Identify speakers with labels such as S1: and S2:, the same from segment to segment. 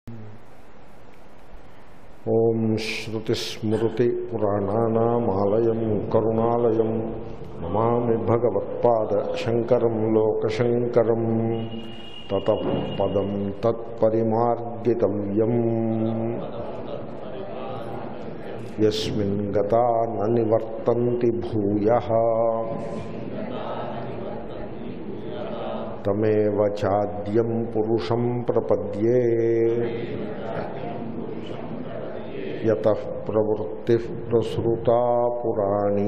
S1: ఓం శ్రుతిస్మృతిపురాణానామాలయం కరుణాలయం నమామి భగవత్పాదశంకరం లోకశంకరం తతః పదం తత్పరిమార్గితవ్యం యస్మిన్ గతా న నివర్తంతి భూయః తమేవ చాద్యం పురుషం ప్రపద్యే యత ప్రవృత్తి ప్రసృతా పురాణీ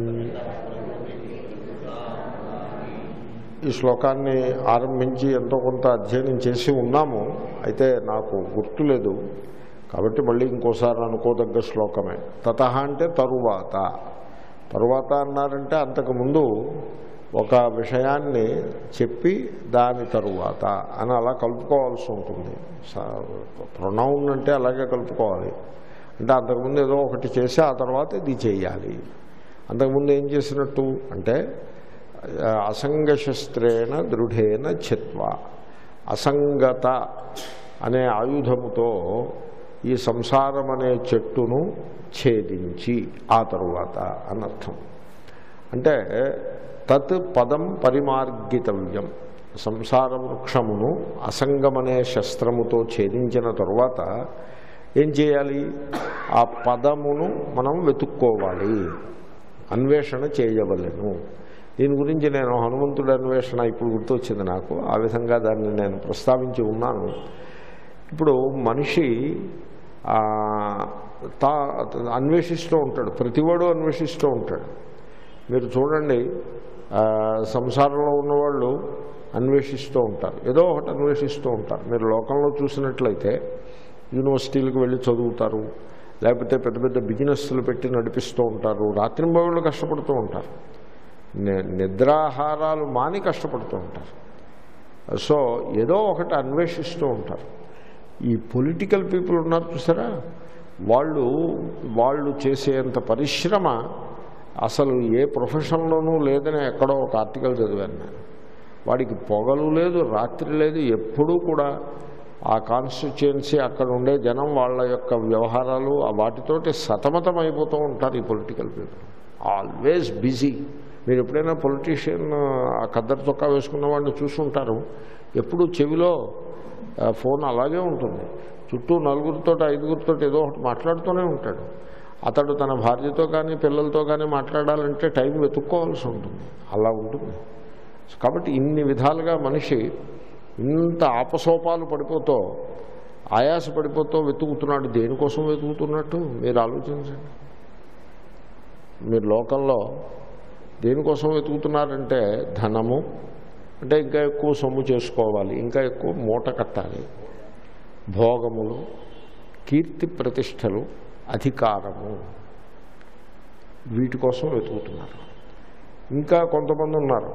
S1: ఈ శ్లోకాన్ని ఆరంభించి ఎంతో కొంత అధ్యయనం చేసి ఉన్నాము అయితే నాకు గుర్తులేదు కాబట్టి మళ్ళీ ఇంకోసారి అనుకోదగ్గ శ్లోకమే తత అంటే తరువాత తరువాత అన్నారంటే అంతకుముందు ఒక విషయాన్ని చెప్పి దాని తరువాత అని అలా కలుపుకోవాల్సి ఉంటుంది ప్రొనౌన్ అంటే అలాగే కలుపుకోవాలి అంటే అంతకుముందు ఏదో ఒకటి చేసి ఆ తర్వాత ఇది చేయాలి అంతకుముందు ఏం చేసినట్టు అంటే అసంగశస్త్రేణ దృఢేన చిత్వ అసంగత అనే ఆయుధముతో ఈ సంసారం అనే చెట్టును ఛేదించి ఆ తరువాత అనర్థం అంటే తత్ పదం పరిమార్గితవ్యం సంసార వృక్షమును అసంగమనే శస్త్రముతో ఛేదించిన తరువాత ఏం చేయాలి ఆ పదమును మనం వెతుక్కోవాలి అన్వేషణ చేయవలెను దీని గురించి నేను హనుమంతుడి అన్వేషణ ఇప్పుడు గుర్తొచ్చింది నాకు ఆ విధంగా దాన్ని నేను ప్రస్తావించి ఉన్నాను ఇప్పుడు మనిషి తా అన్వేషిస్తూ ఉంటాడు ప్రతివాడు అన్వేషిస్తూ ఉంటాడు మీరు చూడండి సంసారంలో ఉన్నవాళ్ళు అన్వేషిస్తూ ఉంటారు ఏదో ఒకటి అన్వేషిస్తూ ఉంటారు మీరు లోకంలో చూసినట్లయితే యూనివర్సిటీలకు వెళ్ళి చదువుతారు లేకపోతే పెద్ద పెద్ద బిజినెస్లు పెట్టి నడిపిస్తూ ఉంటారు రాత్రింబవుళ్ళు కష్టపడుతూ ఉంటారు నిద్రాహారాలు మాని కష్టపడుతూ ఉంటారు సో ఏదో ఒకటి అన్వేషిస్తూ ఉంటారు ఈ పొలిటికల్ పీపుల్ ఉన్నారు చూసారా వాళ్ళు వాళ్ళు చేసేంత పరిశ్రమ అసలు ఏ ప్రొఫెషన్లోనూ లేదని ఎక్కడో ఒక ఆర్టికల్ చదివాను నేను వాడికి పొగలు లేదు రాత్రి లేదు ఎప్పుడూ కూడా ఆ కాన్స్టిట్యుయెన్సీ అక్కడ ఉండే జనం వాళ్ళ యొక్క వ్యవహారాలు వాటితోటి సతమతం అయిపోతూ ఉంటారు ఈ పొలిటికల్ పీపుల్ ఆల్వేస్ బిజీ మీరు ఎప్పుడైనా పొలిటీషియన్ ఆ కద్దరు చొక్కా వేసుకున్న వాడిని చూసుంటారు ఎప్పుడు చెవిలో ఫోన్ అలాగే ఉంటుంది చుట్టూ నలుగురితో ఐదుగురితో ఏదో ఒకటి మాట్లాడుతూనే ఉంటాడు అతడు తన భార్యతో కానీ పిల్లలతో కానీ మాట్లాడాలంటే టైం వెతుక్కోవాల్సి ఉంటుంది అలా ఉంటుంది కాబట్టి ఇన్ని విధాలుగా మనిషి ఇంత ఆపసోపాలు పడిపోతూ ఆయాస పడిపోతూ వెతుకుతున్నాడు దేనికోసం వెతుకుతున్నట్టు మీరు ఆలోచించండి మీరు లోకంలో దేనికోసం వెతుకుతున్నారంటే ధనము అంటే ఇంకా ఎక్కువ సొమ్ము చేసుకోవాలి ఇంకా ఎక్కువ మూట కట్టాలి భోగములు కీర్తి ప్రతిష్టలు అధికారము వీటి కోసం వెతుకుతున్నారు ఇంకా కొంతమంది ఉన్నారు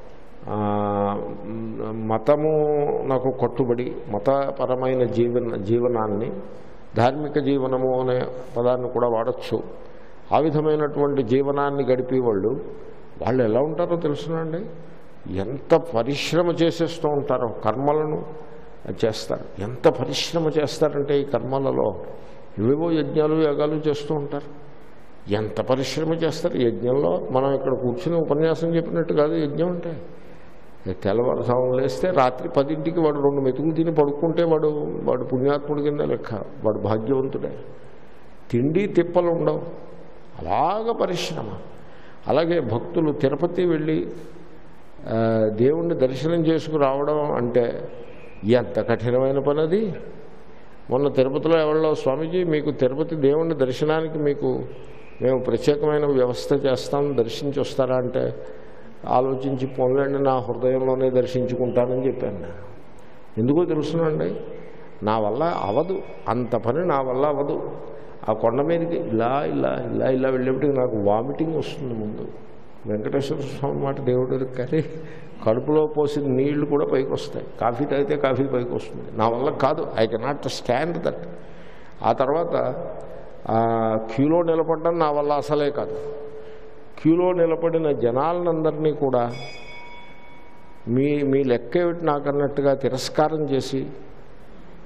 S1: మతము నాకు కట్టుబడి మతపరమైన జీవన జీవనాన్ని ధార్మిక జీవనము అనే పదాన్ని కూడా వాడచ్చు ఆ విధమైనటువంటి జీవనాన్ని గడిపే వాళ్ళు వాళ్ళు ఎలా ఉంటారో తెలుసునండి ఎంత పరిశ్రమ చేసేస్తూ ఉంటారో కర్మలను చేస్తారు ఎంత పరిశ్రమ చేస్తారంటే ఈ కర్మలలో ఇవేవో యజ్ఞాలు యాగాలు చేస్తూ ఉంటారు ఎంత పరిశ్రమ చేస్తారు యజ్ఞంలో మనం ఇక్కడ కూర్చుని ఉపన్యాసం చెప్పినట్టు కాదు యజ్ఞం అంటే తెల్లవారుసాము లేస్తే రాత్రి పదింటికి వాడు రెండు మెతుకులు తిని పడుకుంటే వాడు వాడు పుణ్యాత్ముడి కింద లెక్క వాడు భాగ్యవంతుడే తిండి తిప్పలు ఉండవు అలాగ పరిశ్రమ అలాగే భక్తులు తిరుపతి వెళ్ళి దేవుణ్ణి దర్శనం చేసుకురావడం అంటే ఎంత కఠినమైన పని అది మొన్న తిరుపతిలో ఎవరిలో స్వామీజీ మీకు తిరుపతి దేవుణ్ణి దర్శనానికి మీకు మేము ప్రత్యేకమైన వ్యవస్థ చేస్తాం దర్శించి వస్తారా అంటే ఆలోచించి పొందండి నా హృదయంలోనే దర్శించుకుంటానని చెప్పాను నేను ఎందుకో తెలుసునండి నా వల్ల అవదు అంత పని నా వల్ల అవదు ఆ కొండ మీదకి ఇలా ఇలా ఇలా ఇలా వెళ్ళేప్పటికి నాకు వామిటింగ్ వస్తుంది ముందు వెంకటేశ్వర స్వామి మాట దేవుడు కానీ కడుపులో పోసిన నీళ్లు కూడా పైకి వస్తాయి కాఫీ తాగితే కాఫీ పైకి వస్తుంది నా వల్ల కాదు ఐ కెనాట్ స్టాండ్ దట్ ఆ తర్వాత క్యూలో నిలబడడం నా వల్ల అసలే కాదు క్యూలో నిలబడిన జనాలందరినీ కూడా మీ మీ లెక్క ఏమిటి నాకు అన్నట్టుగా తిరస్కారం చేసి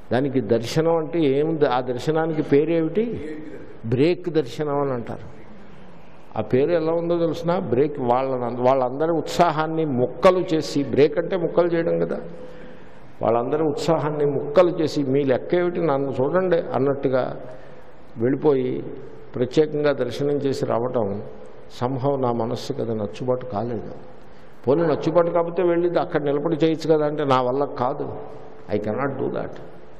S1: దానికి దర్శనం అంటే ఏం ఆ దర్శనానికి పేరేమిటి బ్రేక్ దర్శనం అని అంటారు ఆ పేరు ఎలా ఉందో తెలిసిన బ్రేక్ వాళ్ళ వాళ్ళందరి ఉత్సాహాన్ని ముక్కలు చేసి బ్రేక్ అంటే ముక్కలు చేయడం కదా వాళ్ళందరి ఉత్సాహాన్ని ముక్కలు చేసి మీ లెక్క ఏమిటి నన్ను చూడండి అన్నట్టుగా వెళ్ళిపోయి ప్రత్యేకంగా దర్శనం చేసి రావటం సంభవం నా మనస్సుకి అది నచ్చుబాటు కాలేదు పోనీ నచ్చుబాటు కాకపోతే వెళ్ళి అక్కడ నిలబడి చేయొచ్చు కదా అంటే నా వల్ల కాదు ఐ కెనాట్ డూ దాట్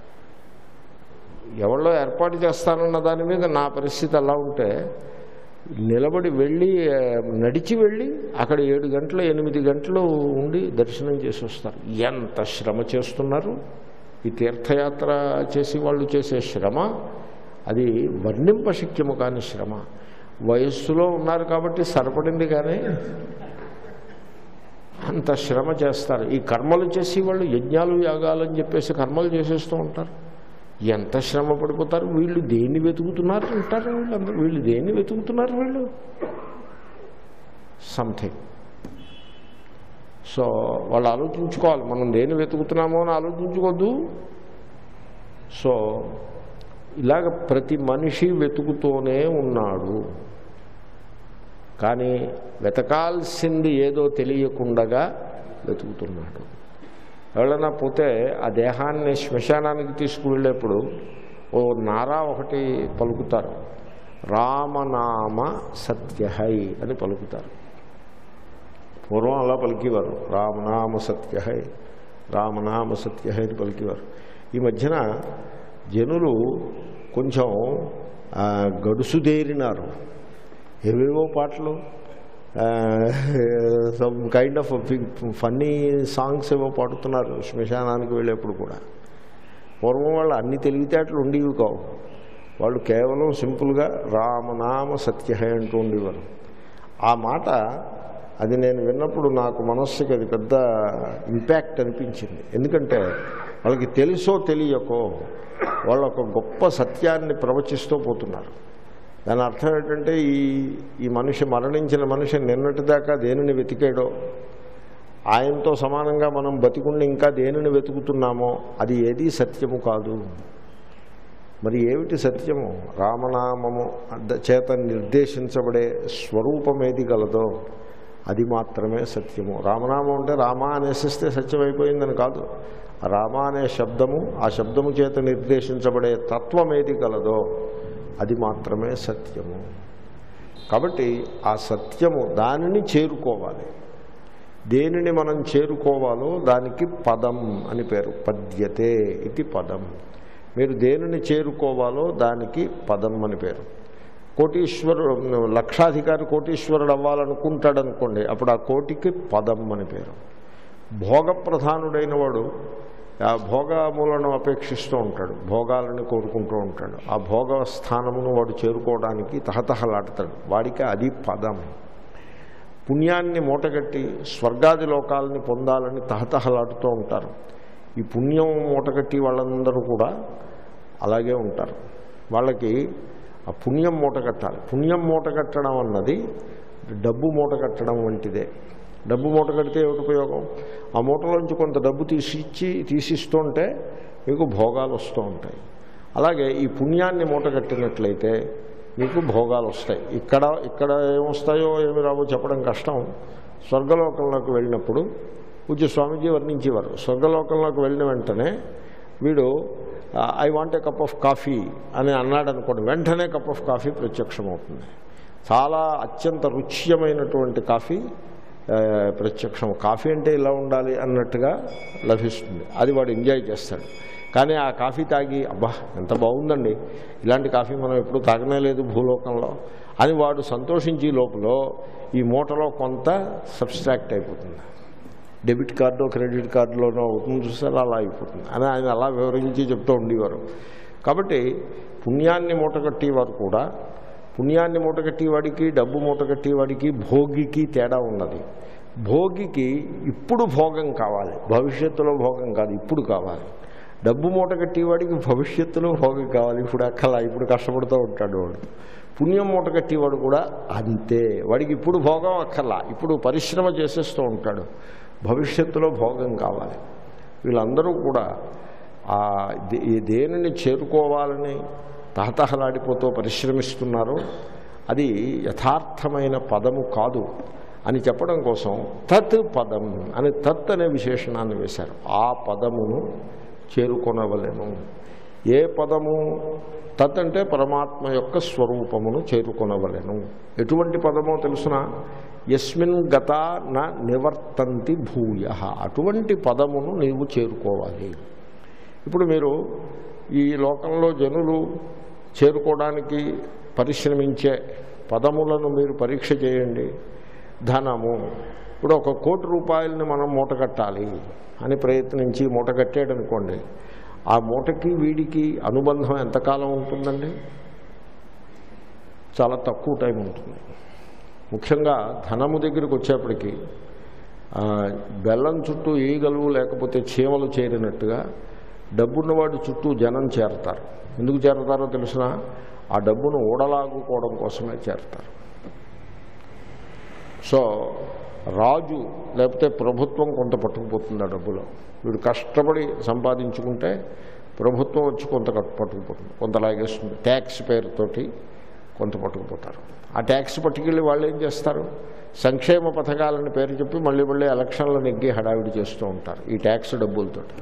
S1: ఎవరో ఏర్పాటు చేస్తానన్న దాని మీద నా పరిస్థితి అలా ఉంటే నిలబడి వెళ్ళి ఆ, నడిచి వెళ్ళి అక్కడ ఏడు గంటలు ఎనిమిది గంటలు ఉండి దర్శనం చేసి వస్తారు ఎంత శ్రమ చేస్తున్నారు ఈ తీర్థయాత్ర చేసి వాళ్ళు చేసే శ్రమ అది వర్ణింపశక్యము కాని శ్రమ వయస్సులో ఉన్నారు కాబట్టి సరిపడింది కానీ అంత శ్రమ చేస్తారు ఈ కర్మలు చేసి వాళ్ళు యజ్ఞాలు యాగాలు అని చెప్పేసి కర్మలు చేసేస్తూ ఉంటారు ఎంత శ్రమ పడిపోతారు వీళ్ళు దేన్ని వెతుకుతున్నారు అంటారు వీళ్ళందరూ వీళ్ళు దేన్ని వెతుకుతున్నారు వీళ్ళు సంథింగ్ సో వాళ్ళు ఆలోచించుకోవాలి మనం దేన్ని వెతుకుతున్నామో అని ఆలోచించుకోవద్దు సో ఇలాగ ప్రతి మనిషి వెతుకుతూనే ఉన్నాడు కానీ వెతకాల్సింది ఏదో తెలియకుండగా వెతుకుతున్నాడు ఎవరైనా పోతే ఆ దేహాన్ని శ్మశానానికి తీసుకువెళ్ళేప్పుడు ఓ నారా ఒకటి పలుకుతారు రామనామ సత్యహై అని పలుకుతారు పూర్వం అలా పలికేవారు రామనామ సత్యహై రామనామ సత్యహై అని పలికేవారు ఈ మధ్యన జనులు కొంచెం ఆ, గడుసుదేరినారు ఏవేవో పాటలు some kind of funny songs ఏవో పాడుతున్నారు శ్మశానానికి వెళ్ళేప్పుడు కూడా పూర్వం వాళ్ళు అన్ని తెలివితేటలు ఉండేవి కావు వాళ్ళు కేవలం సింపుల్గా రామనామ సత్యహే అంటూ ఉండేవారు ఆ మాట అది నేను విన్నప్పుడు నాకు మనస్సుకి అది పెద్ద ఇంపాక్ట్ అనిపించింది ఎందుకంటే వాళ్ళకి తెలుసో తెలియకో వాళ్ళు ఒక గొప్ప సత్యాన్ని ప్రవచిస్తూ పోతున్నారు దాని అర్థం ఏంటంటే ఈ ఈ మనిషి మరణించిన మనిషి నిన్నటిదాకా దేనిని వెతికాడో ఆయనతో సమానంగా మనం బతికుండి ఇంకా దేనిని వెతుకుతున్నామో అది ఏదీ సత్యము కాదు మరి ఏమిటి సత్యము రామనామము అద్ద- చేత నిర్దేశించబడే స్వరూపం ఏది గలదో అది మాత్రమే సత్యము రామనామం అంటే రామ అనేసిస్తే సత్యం అయిపోయిందని కాదు ఆ రామ అనే శబ్దము ఆ శబ్దము చేత నిర్దేశించబడే తత్వం ఏది గలదో అది మాత్రమే సత్యము కాబట్టి ఆ సత్యము దానిని చేరుకోవాలి దేనిని మనం చేరుకోవాలో దానికి పదం అని పేరు పద్యతే ఇది పదం మీరు దేనిని చేరుకోవాలో దానికి పదం అని పేరు కోటీశ్వరుడు లక్షాధికారి కోటీశ్వరుడు అవ్వాలనుకుంటాడు అనుకోండి అప్పుడు ఆ కోటికి పదం అని పేరు భోగప్రధానుడైన వాడు ఆ భోగములను అపేక్షిస్తూ ఉంటాడు భోగాలను కోరుకుంటూ ఉంటాడు ఆ భోగ స్థానమును వాడు చేరుకోవడానికి తహతహలాడతాడు వాడికి అది పదం పుణ్యాన్ని మూటగట్టి స్వర్గాది లోకాలని పొందాలని తహతహలాడుతూ ఉంటారు ఈ పుణ్యం మూటగట్టి వాళ్ళందరూ కూడా అలాగే ఉంటారు వాళ్ళకి ఆ పుణ్యం మూట కట్టాలి పుణ్యం మూట కట్టడం అన్నది డబ్బు మూట కట్టడం వంటిదే డబ్బు మూట కడితే ఏమిటి ఉపయోగం ఆ మూటలోంచి కొంత డబ్బు తీసిచ్చి తీసిస్తుంటే మీకు భోగాలు వస్తూ ఉంటాయి అలాగే ఈ పుణ్యాన్ని మూట కట్టినట్లయితే మీకు భోగాలు వస్తాయి ఇక్కడ ఇక్కడ ఏమొస్తాయో ఏమి రావో చెప్పడం కష్టం స్వర్గలోకంలోకి వెళ్ళినప్పుడు పూజ్య స్వామీజీ వర్ణించేవారు స్వర్గలోకంలోకి వెళ్ళిన వెంటనే వీడు I want a cup of coffee అని అన్నాడు అనుకోండి వెంటనే కప్ ఆఫ్ కాఫీ ప్రత్యక్షమవుతుంది చాలా అత్యంత రుచ్యమైనటువంటి కాఫీ ఆ, ప్రత్యక్షం కాఫీ అంటే ఇలా ఉండాలి అన్నట్టుగా లభిస్తుంది అది వాడు ఎంజాయ్ చేస్తాడు కానీ ఆ కాఫీ తాగి అబ్బా ఎంత బాగుందండి ఇలాంటి కాఫీ మనం ఎప్పుడు తాగనే లేదు భూలోకంలో అని వాడు సంతోషించే లోపల ఈ మూటలో కొంత సబ్స్ట్రాక్ట్ అయిపోతుంది డెబిట్ కార్డు క్రెడిట్ కార్డులోనో అవుతుంది చూసారా అలా అయిపోతుంది అని ఆయన అలా వివరించి చెప్తూ ఉండేవారు కాబట్టి పుణ్యాన్ని మూటగట్టేవారు కూడా పుణ్యాన్ని మూటగట్టేవాడికి డబ్బు మూటగట్టేవాడికి భోగికి తేడా ఉన్నది భోగికి ఇప్పుడు భోగం కావాలి భవిష్యత్తులో భోగం కాదు ఇప్పుడు కావాలి డబ్బు మూట కట్టేవాడికి భవిష్యత్తులో భోగం కావాలి ఇప్పుడు అక్కలా ఇప్పుడు కష్టపడుతూ ఉంటాడు వాడు పుణ్యం మూట కట్టేవాడు కూడా అంతే వాడికి ఇప్పుడు భోగం అక్కర్లా ఇప్పుడు పరిశ్రమ చేసేస్తూ ఉంటాడు భవిష్యత్తులో భోగం కావాలి వీళ్ళందరూ కూడా ఆ దే- ఈ దేనిని చేరుకోవాలని తహతహలాడిపోతూ పరిశ్రమిస్తున్నారో అది యథార్థమైన పదము కాదు అని చెప్పడం కోసం తత్ పదం అని తత్ అనే విశేషణాన్ని వేశారు ఆ పదమును చేరుకొనవలెను ఏ పదము తత్ అంటే పరమాత్మ యొక్క స్వరూపమును చేరుకొనవలెను ఎటువంటి పదమో తెలుసిన ఎస్మిన్ గత న నివర్తంతి భూయ అటువంటి పదమును నీవు చేరుకోవాలి ఇప్పుడు మీరు ఈ లోకంలో జనులు చేరుకోవడానికి పరిశ్రమించే పదములను మీరు పరీక్ష చేయండి ధనము ఇప్పుడు ఒక కోటి రూపాయలని మనం మూట కట్టాలి అని ప్రయత్నించి మూట కట్టాడు అనుకోండి ఆ మూటకి వీడికి అనుబంధం ఎంతకాలం ఉంటుందండి చాలా తక్కువ టైం ఉంటుంది ముఖ్యంగా ధనము దగ్గరికి వచ్చేప్పటికి ఆ, బెల్లం చుట్టూ ఈగలు లేకపోతే చీమలు చేరినట్టుగా డబ్బున్నవాడి చుట్టూ జనం చేరతారు ఎందుకు చేరతారో తెలిసిన ఆ డబ్బును ఊడలాగుకోవడం కోసమే చేరతారు సో రాజు లేకపోతే ప్రభుత్వం కొంత పట్టుకుపోతుంది ఆ డబ్బులో వీడు కష్టపడి సంపాదించుకుంటే ప్రభుత్వం వచ్చి కొంత కట్టు పట్టుకుపోతుంది కొంత లాగేస్తుంది ట్యాక్స్ పేరుతోటి కొంత పట్టుకుపోతారు ఆ ట్యాక్స్ పట్టుకెళ్ళి వాళ్ళు ఏం చేస్తారు సంక్షేమ పథకాలని పేరు చెప్పి మళ్ళీ మళ్ళీ ఎలక్షన్లు నెగ్గి హడావిడి చేస్తూ ఉంటారు ఈ ట్యాక్స్ డబ్బులతోటి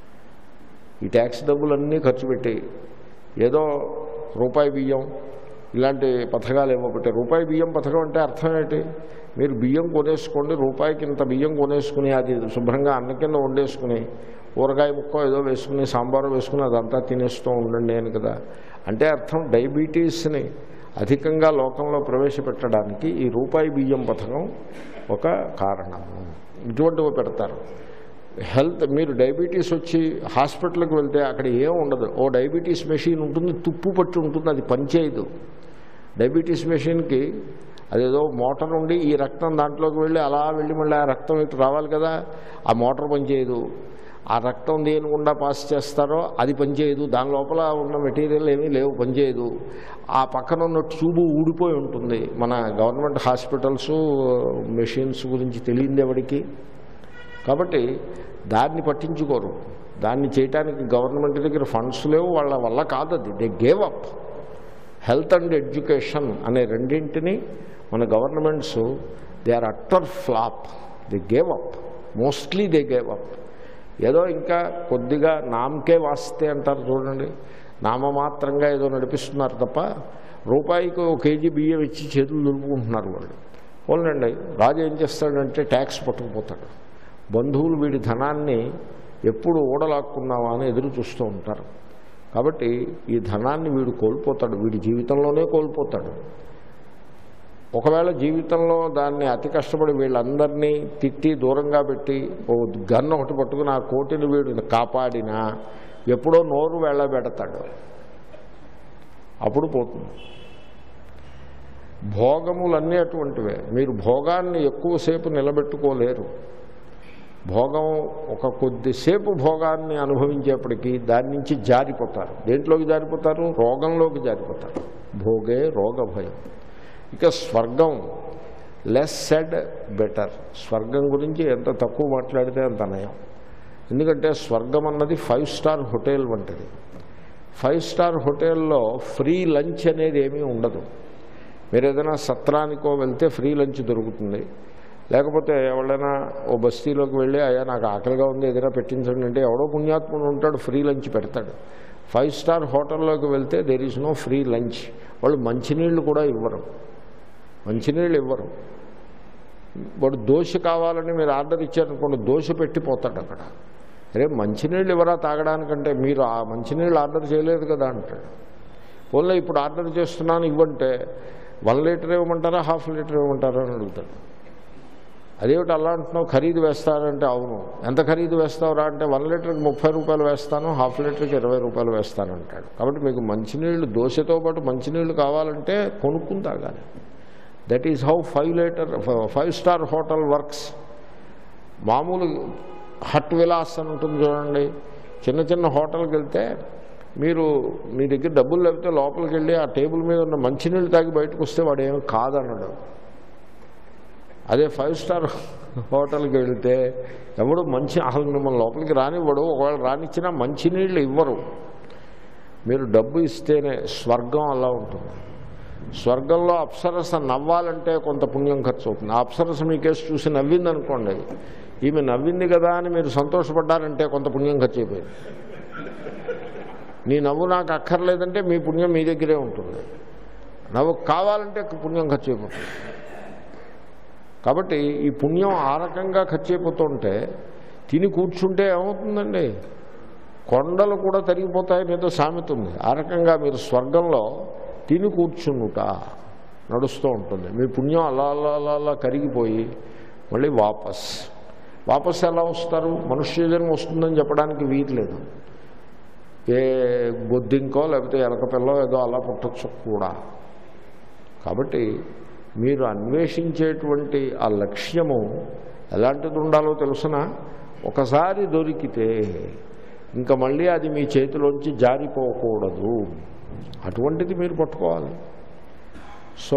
S1: ఈ ట్యాక్స్ డబ్బులన్నీ ఖర్చు పెట్టి ఏదో రూపాయి బియ్యం ఇలాంటి పథకాలు ఏమో పెట్టారు రూపాయి బియ్యం పథకం అంటే అర్థం ఏంటి మీరు బియ్యం కొనేసుకోండి రూపాయికి ఇంత బియ్యం కొనేసుకుని అది శుభ్రంగా అన్న కింద వండేసుకుని ఊరగాయ ముక్క ఏదో వేసుకుని సాంబారు వేసుకుని అదంతా తినేస్తూ ఉండండి అని కదా అంటే అర్థం డయాబెటీస్ని అధికంగా లోకంలో ప్రవేశపెట్టడానికి ఈ రూపాయి బియ్యం పథకం ఒక కారణము ఇటువంటివి పెడతారు హెల్త్ మీరు డయాబెటీస్ వచ్చి హాస్పిటల్కి వెళ్తే అక్కడ ఏం ఉండదు ఓ డయాబెటీస్ మెషిన్ ఉంటుంది తుప్పు పట్టి ఉంటుంది అది పనిచేయదు డయాబెటీస్ మెషిన్కి అదేదో మోటార్ ఉండి ఈ రక్తం దాంట్లోకి వెళ్ళి అలా వెళ్ళి మళ్ళీ ఆ రక్తం ఇటు రావాలి కదా ఆ మోటార్ పనిచేయదు ఆ రక్తం దేని గుండా పాస్ చేస్తారో అది పనిచేయదు దాని లోపల ఉన్న మెటీరియల్ ఏమీ లేవు పనిచేయదు ఆ పక్కన ఉన్న ట్యూబు ఊడిపోయి ఉంటుంది మన గవర్నమెంట్ హాస్పిటల్స్ మెషిన్స్ గురించి తెలియదు ఎవరికి కాబట్టి దాన్ని పట్టించుకోరు దాన్ని చేయటానికి గవర్నమెంట్ దగ్గర ఫండ్స్ లేవు వాళ్ళ వల్ల కాదు అది they gave up health and education అనే రెండింటిని మన governments they are utter flop they gave up mostly they gave up ఏదో ఇంకా కొద్దిగా నామకే వాస్తే అంటారు చూడండి నామమాత్రంగా ఏదో నడిపిస్తున్నారు తప్ప రూపాయికి ఒక కేజీ బియ్యం ఇచ్చి చేతులు దులుపుకుంటున్నారు వాళ్ళు పోలండి రాజు ఏం చేస్తాడంటే ట్యాక్స్ పట్టుకుపోతాడు బంధువులు వీడి ధనాన్ని ఎప్పుడు ఊడలాక్కున్నావా అని ఎదురు చూస్తూ ఉంటారు కాబట్టి ఈ ధనాన్ని వీడు కోల్పోతాడు వీడి జీవితంలోనే కోల్పోతాడు ఒకవేళ జీవితంలో దాన్ని అతి కష్టపడి వీళ్ళందరినీ తిట్టి దూరంగా పెట్టి ఓ గన్ను ఒకటి పట్టుకుని ఆ కోటిని వీడు కాపాడినా ఎప్పుడో నోరు వెళ్ళబెడతాడు అప్పుడు పోతుంది భోగములన్నీ అటువంటివే మీరు భోగాన్ని ఎక్కువసేపు నిలబెట్టుకోలేరు భోగం ఒక కొద్దిసేపు భోగాన్ని అనుభవించేప్పటికీ దాని నుంచి జారిపోతారు దేంట్లోకి జారిపోతారు రోగంలోకి జారిపోతారు భోగే రోగ భయం ఇక స్వర్గం లెస్ సెడ్ బెటర్ స్వర్గం గురించి ఎంత తక్కువ మాట్లాడితే అంత నయం ఎందుకంటే స్వర్గం అన్నది ఫైవ్ స్టార్ హోటల్ వంటిది ఫైవ్ స్టార్ హోటల్లో ఫ్రీ లంచ్ అనేది ఏమీ ఉండదు మీరు ఏదైనా సత్రానికో వెళ్తే ఫ్రీ లంచ్ దొరుకుతుంది లేకపోతే ఎవరైనా ఓ బస్తీలోకి వెళ్ళి అయ్యా నాకు ఆకలిగా ఉంది ఏదైనా పెట్టించండి అంటే ఎవడో పుణ్యాత్ముడు ఉంటాడు ఫ్రీ లంచ్ పెడతాడు ఫైవ్ స్టార్ హోటల్లోకి వెళ్తే there is no free lunch వాళ్ళు మంచినీళ్ళు కూడా ఇవ్వరు మంచినీళ్ళు ఇవ్వరు వాడు దోశ కావాలని మీరు ఆర్డర్ ఇచ్చారనుకోండి దోశ పెట్టిపోతాడు అక్కడ అరే మంచినీళ్ళు ఇవ్వరా తాగడానికంటే మీరు ఆ మంచినీళ్ళు ఆర్డర్ చేయలేదు కదా అంటాడు ఓన్లీ ఇప్పుడు ఆర్డర్ చేస్తున్నాను ఇవ్వంటే వన్ లీటర్ ఇవ్వమంటారా హాఫ్ లీటర్ ఇవ్వమంటారా అని అడుగుతాడు అదేమిటి అలా అంటున్నావు ఖరీదు వేస్తానంటే అవును ఎంత ఖరీదు వేస్తావురా అంటే వన్ లీటర్కి ముప్పై రూపాయలు వేస్తాను హాఫ్ లీటర్కి ఇరవై రూపాయలు వేస్తాను అంటాడు కాబట్టి మీకు మంచినీళ్ళు దోశతో పాటు మంచినీళ్ళు కావాలంటే కొనుక్కుని తాగాలి that is how five litre five star hotel works మామూలు హట్ విలాస్ అని ఉంటుంది చూడండి చిన్న చిన్న హోటల్కి వెళ్తే మీరు మీ దగ్గర డబ్బులు లేకపోతే లోపలికి వెళ్ళి ఆ టేబుల్ మీద ఉన్న మంచినీళ్ళు తాగి బయటకు వస్తే వాడు ఏమి కాదన్నాడు అదే ఫైవ్ స్టార్ హోటల్కి వెళ్తే ఎవడు మంచి అసలు మిమ్మల్ని లోపలికి రానివ్వడు ఒకవేళ రానిచ్చినా మంచినీళ్ళు ఇవ్వరు మీరు డబ్బు ఇస్తేనే స్వర్గం అలా ఉంటుంది స్వర్గంలో అప్సరస నవ్వాలంటే కొంత పుణ్యం ఖర్చు అవుతుంది ఆ అప్సరస మీ కేసు చూసి నవ్వింది అనుకోండి ఈమె నవ్వింది కదా అని మీరు సంతోషపడ్డారంటే కొంత పుణ్యం ఖర్చు అయిపోయింది నీ నవ్వు నాకు అక్కర్లేదంటే మీ పుణ్యం మీ దగ్గరే ఉంటుంది నవ్వు కావాలంటే పుణ్యం ఖర్చు అయిపోతుంది కాబట్టి ఈ పుణ్యం ఆ రకంగా ఖర్చు అయిపోతుంటే తిని కూర్చుంటే ఏమవుతుందండి కొండలు కూడా తరిగిపోతాయని ఏదో సామెత ఉంది ఆ రకంగా మీరు స్వర్గంలో తిని కూర్చునుట నడుస్తూ ఉంటుంది మీ పుణ్యం అలా అలా అలా అలా కరిగిపోయి మళ్ళీ వాపస్ వాపస్ ఎలా వస్తారు మనుష్య జన్మ వస్తుందని చెప్పడానికి వీట్లేదు ఏ బొద్దింకో లేకపోతే ఎలక పిల్లో ఏదో అలా పుట్టచ్చు కూడా కాబట్టి మీరు అన్వేషించేటువంటి ఆ లక్ష్యము ఎలాంటిది ఉండాలో తెలుసిన ఒకసారి దొరికితే ఇంకా మళ్ళీ అది మీ చేతిలోంచి జారిపోకూడదు అటువంటిది మీరు పట్టుకోవాలి సో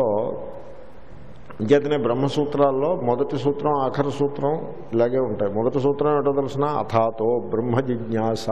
S1: ఇంకేతనే బ్రహ్మసూత్రాల్లో మొదటి సూత్రం ఆఖరి సూత్రం ఇలాగే ఉంటాయి మొదటి సూత్రం ఏంటో తెలిసిన అథాతో బ్రహ్మ జిజ్ఞాస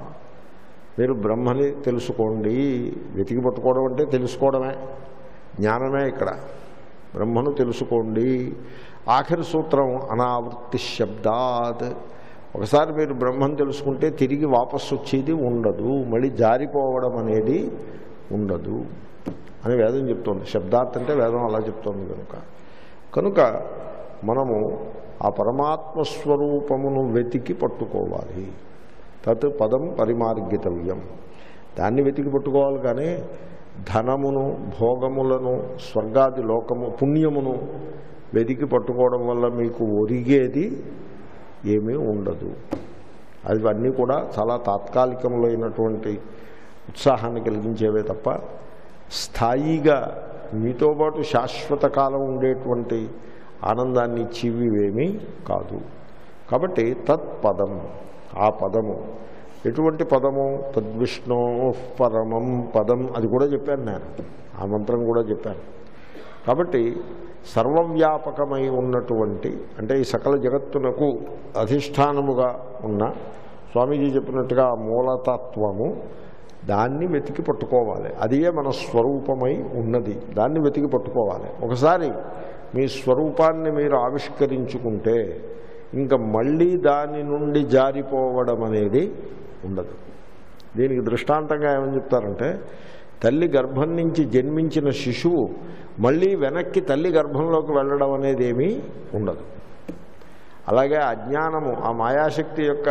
S1: మీరు బ్రహ్మని తెలుసుకోండి వెతికి పట్టుకోవడం అంటే తెలుసుకోవడమే జ్ఞానమే ఇక్కడ బ్రహ్మను తెలుసుకోండి ఆఖరి సూత్రం అనావృత్తి శబ్దాత్ ఒకసారి మీరు బ్రహ్మను తెలుసుకుంటే తిరిగి వాపసు వచ్చేది ఉండదు మళ్ళీ జారిపోవడం అనేది ఉండదు అని వేదం చెప్తోంది శబ్దాత్ అంటే వేదం అలా చెప్తోంది కనుక కనుక మనము ఆ పరమాత్మ స్వరూపమును వెతికి పట్టుకోవాలి తత్ పదం పరిమార్గితవ్యం దాన్ని వెతికి పట్టుకోవాలి కానీ ధనమును భోగములను స్వర్గాది లోకము పుణ్యమును వెతికి పట్టుకోవడం వల్ల మీకు ఒరిగేది ఏమీ ఉండదు అది అన్నీ కూడా చాలా తాత్కాలికములైనటువంటి ఉత్సాహాన్ని కలిగించేవే తప్ప స్థాయిగా మీతో పాటు శాశ్వత కాలం ఉండేటువంటి ఆనందాన్ని ఇచ్చివేమీ కాదు కాబట్టి తత్పదం ఆ పదము ఎటువంటి పదము తద్విష్ణో పరమం పదం అది కూడా చెప్పాను నేను ఆ మంత్రం కూడా చెప్పాను కాబట్టి సర్వవ్యాపకమై ఉన్నటువంటి అంటే ఈ సకల జగత్తునకు అధిష్టానముగా ఉన్న స్వామీజీ చెప్పినట్టుగా ఆ మూలతత్వము దాన్ని వెతికి పట్టుకోవాలి అదే మన స్వరూపమై ఉన్నది దాన్ని వెతికి పట్టుకోవాలి ఒకసారి మీ స్వరూపాన్ని మీరు ఆవిష్కరించుకుంటే ఇంకా మళ్ళీ దాని నుండి జారిపోవడం అనేది ఉండదు దీనికి దృష్టాంతంగా ఏమని చెప్తారంటే తల్లి గర్భం నుంచి జన్మించిన శిశువు మళ్ళీ వెనక్కి తల్లి గర్భంలోకి వెళ్ళడం అనేది ఏమీ ఉండదు అలాగే అజ్ఞానము ఆ మాయాశక్తి యొక్క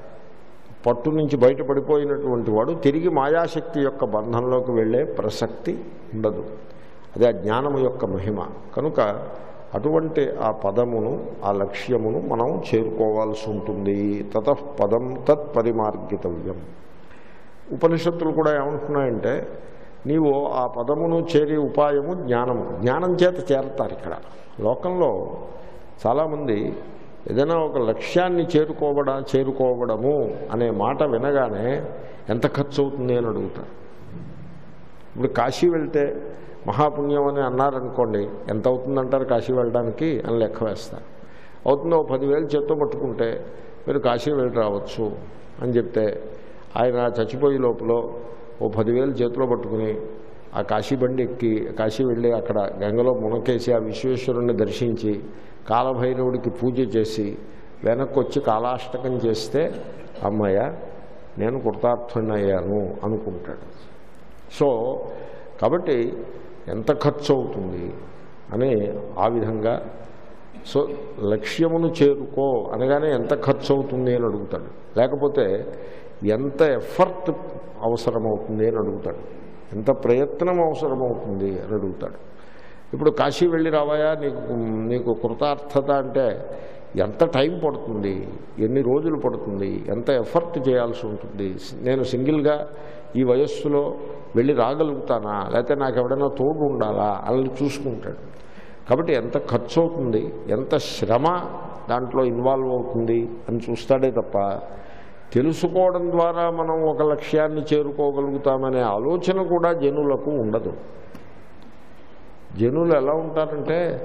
S1: పట్టు నుంచి బయటపడిపోయినటువంటి వాడు తిరిగి మాయాశక్తి యొక్క బంధంలోకి వెళ్ళే ప్రసక్తి ఉండదు అదే జ్ఞానము యొక్క మహిమ కనుక అటువంటి ఆ పదమును ఆ లక్ష్యమును మనం చేరుకోవాల్సి ఉంటుంది తత పదం తత్పరిమార్గితవ్యం ఉపనిషత్తులు కూడా ఏమంటున్నాయంటే నీవు ఆ పదమును చేరే ఉపాయము జ్ఞానము జ్ఞానం చేత చేరతారు ఇక్కడ లోకంలో చాలామంది ఏదైనా ఒక లక్ష్యాన్ని చేరుకోవడ చేరుకోవడము అనే మాట వినగానే ఎంత ఖర్చు అవుతుంది అని అడుగుతారు ఇప్పుడు కాశీ వెళ్తే మహాపుణ్యం అని అన్నారనుకోండి ఎంత అవుతుందంటారు కాశీ వెళ్ళడానికి అని లెక్క వేస్తారు అవుతుందో ఓ పదివేలు చేత్తో పట్టుకుంటే మీరు కాశీ వెళ్ళి రావచ్చు అని చెప్తే ఆయన చచ్చిపోయే లోపల ఓ పదివేలు చేతిలో పట్టుకుని ఆ కాశీ బండి ఎక్కి కాశీ వెళ్ళి అక్కడ గంగలో మునకేసి ఆ విశ్వేశ్వరుణ్ణి దర్శించి కాలభైరవుడికి పూజ చేసి వెనక్కి వచ్చి కాలాష్టకం చేస్తే అమ్మయ్య నేను కృతార్థుడయ్యాను అనుకుంటాడు సో కాబట్టి ఎంత ఖర్చు అవుతుంది అని ఆ విధంగా సో లక్ష్యమును చేరుకో అనగానే ఎంత ఖర్చు అవుతుంది అని అడుగుతాడు లేకపోతే ఎంత ఎఫర్ట్ అవసరమవుతుంది అని అడుగుతాడు ఎంత ప్రయత్నం అవసరమవుతుంది అని అడుగుతాడు ఇప్పుడు కాశీ వెళ్ళి రావాయా నీకు నీకు కృతార్థత అంటే ఎంత టైం పడుతుంది ఎన్ని రోజులు పడుతుంది ఎంత ఎఫర్ట్ చేయాల్సి ఉంటుంది నేను సింగిల్గా ఈ వయస్సులో వెళ్ళి రాగలుగుతానా లేకపోతే నాకు ఎవడైనా తోడు ఉండాలా అని చూసుకుంటాడు కాబట్టి ఎంత ఖర్చు అవుతుంది ఎంత శ్రమ దాంట్లో ఇన్వాల్వ్ అవుతుంది అని చూస్తాడే తప్ప తెలుసుకోవడం ద్వారా మనం ఒక లక్ష్యాన్ని చేరుకోగలుగుతామనే ఆలోచన కూడా జనులకు ఉండదు జనులు ఎలా ఉంటారంటే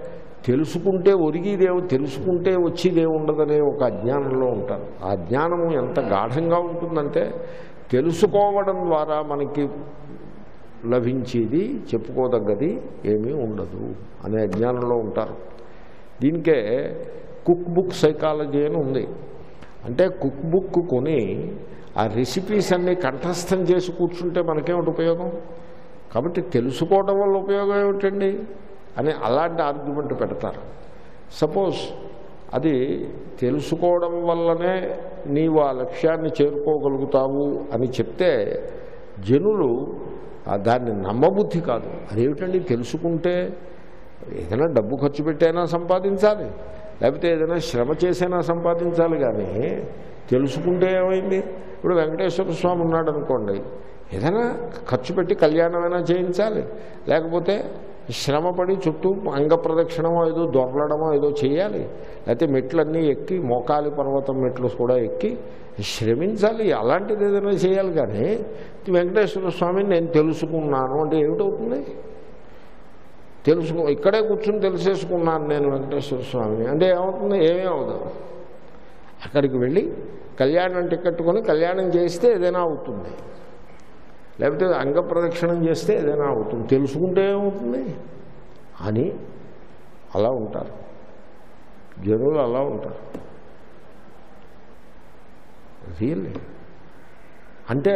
S1: తెలుసుకుంటే ఒరిగిదేవు తెలుసుకుంటే వచ్చేదే ఉండదనే ఒక అజ్ఞానంలో ఉంటారు ఆ అజ్ఞానము ఎంత గాఢంగా ఉంటుందంటే తెలుసుకోవడం ద్వారా మనకి లభించేది చెప్పుకోదగ్గది ఏమీ ఉండదు అనే అజ్ఞానంలో ఉంటారు దీనికే కుక్ బుక్ సైకాలజీ అని ఉంది అంటే కుక్ బుక్ కొని ఆ రెసిపీస్ అన్నీ కంఠస్థం చేసి కూర్చుంటే మనకేమిటి ఉపయోగం కాబట్టి తెలుసుకోవడం వల్ల ఉపయోగం ఏమిటండి అని అలాంటి ఆర్గ్యుమెంట్ పెడతారు సపోజ్ అది తెలుసుకోవడం వల్లనే నీవు ఆ లక్ష్యాన్ని చేరుకోగలుగుతావు అని చెప్తే జనులు ఆ దాన్ని నమ్మబుద్ధి కాదు అదేమిటండి తెలుసుకుంటే ఏదైనా డబ్బు ఖర్చు పెట్టైనా సంపాదించాలి లేకపోతే ఏదైనా శ్రమ చేసైనా సంపాదించాలి కానీ తెలుసుకుంటే ఏమైంది ఇప్పుడు వెంకటేశ్వర స్వామి ఉన్నాడు అనుకోండి ఏదైనా ఖర్చు పెట్టి కళ్యాణమైనా చేయించాలి లేకపోతే శ్రమపడి చుట్టూ అంగ ప్రదక్షిణమో ఏదో దొరలడమో ఏదో చేయాలి లేకపోతే మెట్లన్నీ ఎక్కి మోకాలి పర్వతం మెట్లు కూడా ఎక్కి శ్రమించాలి అలాంటిది ఏదైనా చేయాలి కానీ వెంకటేశ్వర స్వామిని నేను తెలుసుకున్నాను అంటే ఏమిటవుతుంది తెలుసుకో ఇక్కడే కూర్చుని తెలిసేసుకున్నాను నేను వెంకటేశ్వర స్వామిని అంటే ఏమవుతుంది ఏమీ అవదు అక్కడికి వెళ్ళి కళ్యాణం టికెట్ కొని కళ్యాణం చేస్తే ఏదైనా అవుతుంది లేకపోతే అంగ ప్రదక్షిణం చేస్తే ఏదైనా అవుతుంది తెలుసుకుంటే ఏమవుతుంది అని అలా ఉంటారు జనులు అలా ఉంటారు రియల్లీ అంటే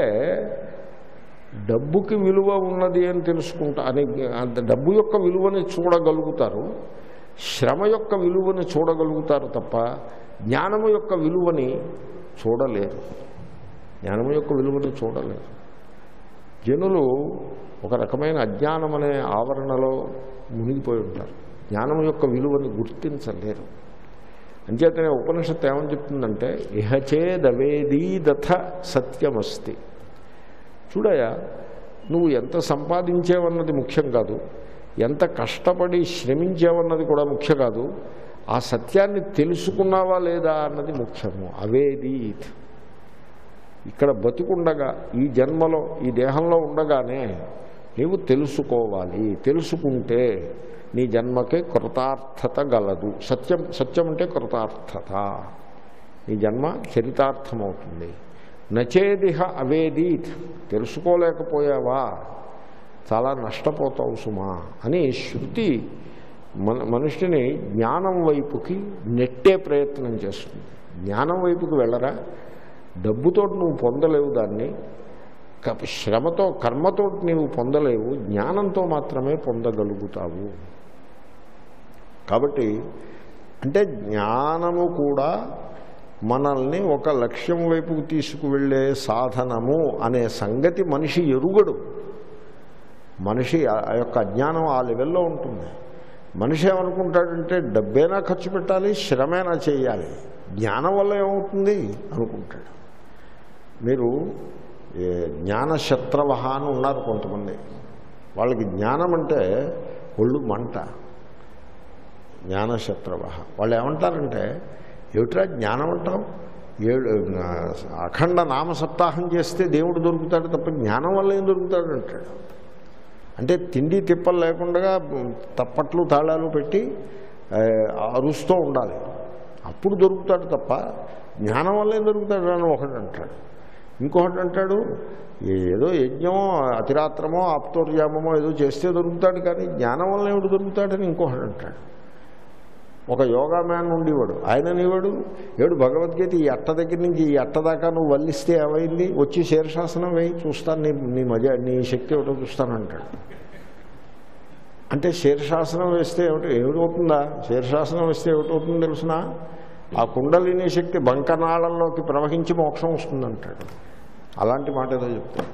S1: డబ్బుకి విలువ ఉన్నది అని తెలుసుకుంటా అని అంత డబ్బు యొక్క విలువని చూడగలుగుతారు శ్రమ యొక్క విలువని చూడగలుగుతారు తప్ప జ్ఞానము యొక్క విలువని చూడలేరు జ్ఞానము యొక్క విలువని చూడలేరు జనులు ఒక రకమైన అజ్ఞానం అనే ఆవరణలో మునిగిపోయి ఉంటారు జ్ఞానం యొక్క విలువని గుర్తించలేరు అంచేతనే ఉపనిషత్తు ఏమని చెప్తుందంటే ఇహచేదవేదీదథ సత్యమస్తి చూడయా నువ్వు ఎంత సంపాదించేవన్నది ముఖ్యం కాదు ఎంత కష్టపడి శ్రమించేవన్నది కూడా ముఖ్యం కాదు ఆ సత్యాన్ని తెలుసుకున్నావా లేదా అన్నది ముఖ్యము అవేదీత్ ఇక్కడ బతికుండగా ఈ జన్మలో ఈ దేహంలో ఉండగానే నీవు తెలుసుకోవాలి తెలుసుకుంటే నీ జన్మకే కృతార్థత గలదు సత్యం సత్యం అంటే కృతార్థత నీ జన్మ చరితార్థమవుతుంది నచేదిహ అవేదీత్ తెలుసుకోలేకపోయావా చాలా నష్టపోతావు సుమా అని శృతి మన మనిషిని జ్ఞానం వైపుకి నెట్టే ప్రయత్నం చేస్తుంది జ్ఞానం వైపుకి వెళ్ళరా డబ్బుతో నువ్వు పొందలేవు దాన్ని క- శ్రమతో కర్మతో నీవు పొందలేవు జ్ఞానంతో మాత్రమే పొందగలుగుతావు కాబట్టి అంటే జ్ఞానము కూడా మనల్ని ఒక లక్ష్యం వైపుకు తీసుకువెళ్ళే సాధనము అనే సంగతి మనిషి ఎరుగడు మనిషి ఆ- ఆ యొక్క అజ్ఞానం ఆ లెవెల్లో ఉంటుంది మనిషి ఏమనుకుంటాడంటే డబ్బైనా ఖర్చు పెట్టాలి శ్రమైనా చేయాలి జ్ఞానం వల్ల ఏమవుతుంది అనుకుంటాడు మీరు ఏ, జ్ఞానశత్రవ అని ఉన్నారు కొంతమంది వాళ్ళకి జ్ఞానం అంటే ఒళ్ళు మంట జ్ఞానశత్రవ వాళ్ళు ఏమంటారంటే ఏమిట్రా జ్ఞానం అంటావు ఏడు ఆ, అఖండ నామ సప్తాహం చేస్తే దేవుడు దొరుకుతాడు తప్ప జ్ఞానం వల్ల ఏం దొరుకుతాడు అంటాడు అంటే తిండి తిప్పలు లేకుండా తప్పట్లు తాళాలు పెట్టి ఆ, అరుస్తూ ఉండాలి అప్పుడు దొరుకుతాడు తప్ప జ్ఞానం వల్ల ఏం దొరుకుతాడు అని ఒకటి అంటాడు ఇంకొకటి అంటాడు ఏదో యజ్ఞమో అతిరాత్రమో ఆప్తోర్యామమో ఏదో చేస్తే దొరుకుతాడు కానీ జ్ఞానం వల్ల ఏమిటి దొరుకుతాడని ఇంకొకటి అంటాడు ఒక యోగా మ్యాన్ ఉండేవాడు ఆయన నీవాడు ఏడు భగవద్గీత ఈ అట్ట దగ్గర నుంచి ఈ అట్ట దాకా నువ్వు వల్లిస్తే ఏమైంది వచ్చి శీర్షాసనం వేయి చూస్తాను నీ నీ మజ నీ శక్తి ఏమిటో చూస్తానంటాడు అంటే శీర్షాసనం వేస్తే ఏమిటి ఏమిటవుతుందా శీర్షాసనం వేస్తే ఏమిటవుతుందో తెలుసిన ఆ కుండలిని శక్తి బంకనాళంలోకి ప్రవహించి మోక్షం వస్తుందంటాడు అలాంటి మాట ఏదో చెప్తాడు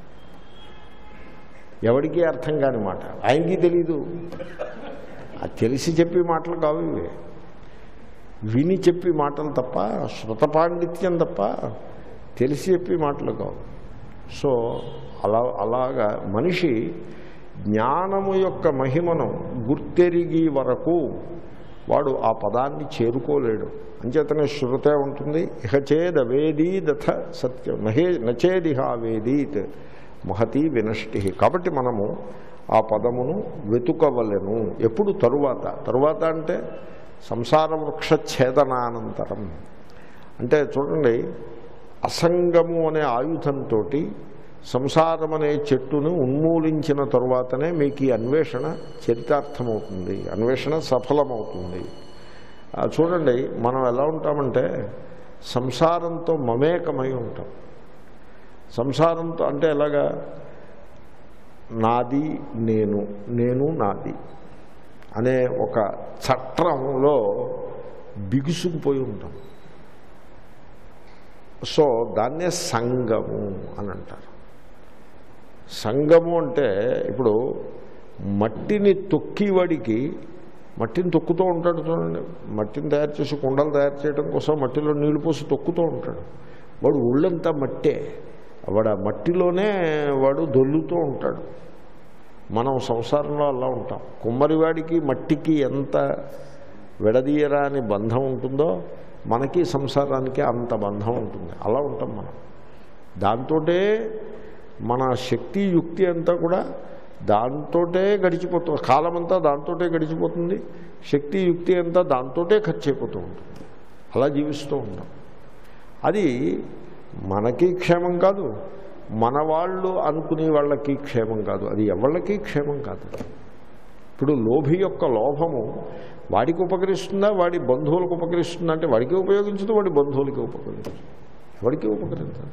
S1: ఎవడికి అర్థం కాని మాట ఆయనకి తెలీదు అది తెలిసి చెప్పే మాటలు కావు ఇవి విని చెప్పి మాటలు తప్ప శృత పాండిత్యం తప్ప తెలిసి చెప్పి మాటలు కావు సో అలా అలాగా మనిషి జ్ఞానము యొక్క మహిమను గుర్తెరిగి వరకు వాడు ఆ పదాన్ని చేరుకోలేడు అంచేతనే శృతే ఉంటుంది ఇహ చేదవేదీదథ సత్యం నహే నచేదిహ వేదీత్ మహతి వినష్టి కాబట్టి మనము ఆ పదమును వెతుకవలెను ఎప్పుడు తరువాత తరువాత అంటే సంసార వృక్ష ఛేదనానంతరం అంటే చూడండి అసంగము అనే ఆయుధంతో సంసారం అనే చెట్టును ఉన్మూలించిన తరువాతనే మీకు ఈ అన్వేషణ చరితార్థమవుతుంది అన్వేషణ సఫలమవుతుంది ఆ, చూడండి మనం ఎలా ఉంటామంటే సంసారంతో మమేకమై ఉంటాం సంసారంతో అంటే ఎలాగా నాది నేను నేను నాది అనే ఒక చట్రంలో బిగుసుకుపోయి ఉంటాం సో దాన్నే సంగము అని అంటారు సంగము అంటే ఇప్పుడు మట్టిని తొక్కివాడికి మట్టిని తొక్కుతూ ఉంటాడు చూడండి మట్టిని తయారు చేసి కుండలు తయారు చేయడం కోసం మట్టిలో నీళ్లు పోసి తొక్కుతూ ఉంటాడు వాడు ఒళ్ళంతా మట్టే వాడు ఆ మట్టిలోనే వాడు దొల్లుతూ ఉంటాడు మనం సంసారంలో అలా ఉంటాం కుమ్మరివాడికి మట్టికి ఎంత విడదీయరాని బంధం ఉంటుందో మనకి సంసారానికి అంత బంధం ఉంటుంది అలా ఉంటాం మనం దాంతోటే మన శక్తి యుక్తి అంతా కూడా దాంతోటే గడిచిపోతుంది కాలం అంతా దాంతోటే గడిచిపోతుంది శక్తి యుక్తి అంతా దాంతోటే ఖర్చు అయిపోతూ ఉంటుంది అలా జీవిస్తూ ఉంటాం అది మనకి క్షేమం కాదు మన వాళ్ళు అనుకునే వాళ్ళకి క్షేమం కాదు అది ఎవళ్ళకి క్షేమం కాదు ఇప్పుడు లోభి యొక్క లోభము వాడికి ఉపకరిస్తుందా వాడి బంధువులకు ఉపకరిస్తుందా అంటే వాడికి ఉపయోగించదు వాడి బంధువులకి ఉపకరించదు ఎవరికి ఉపకరించదు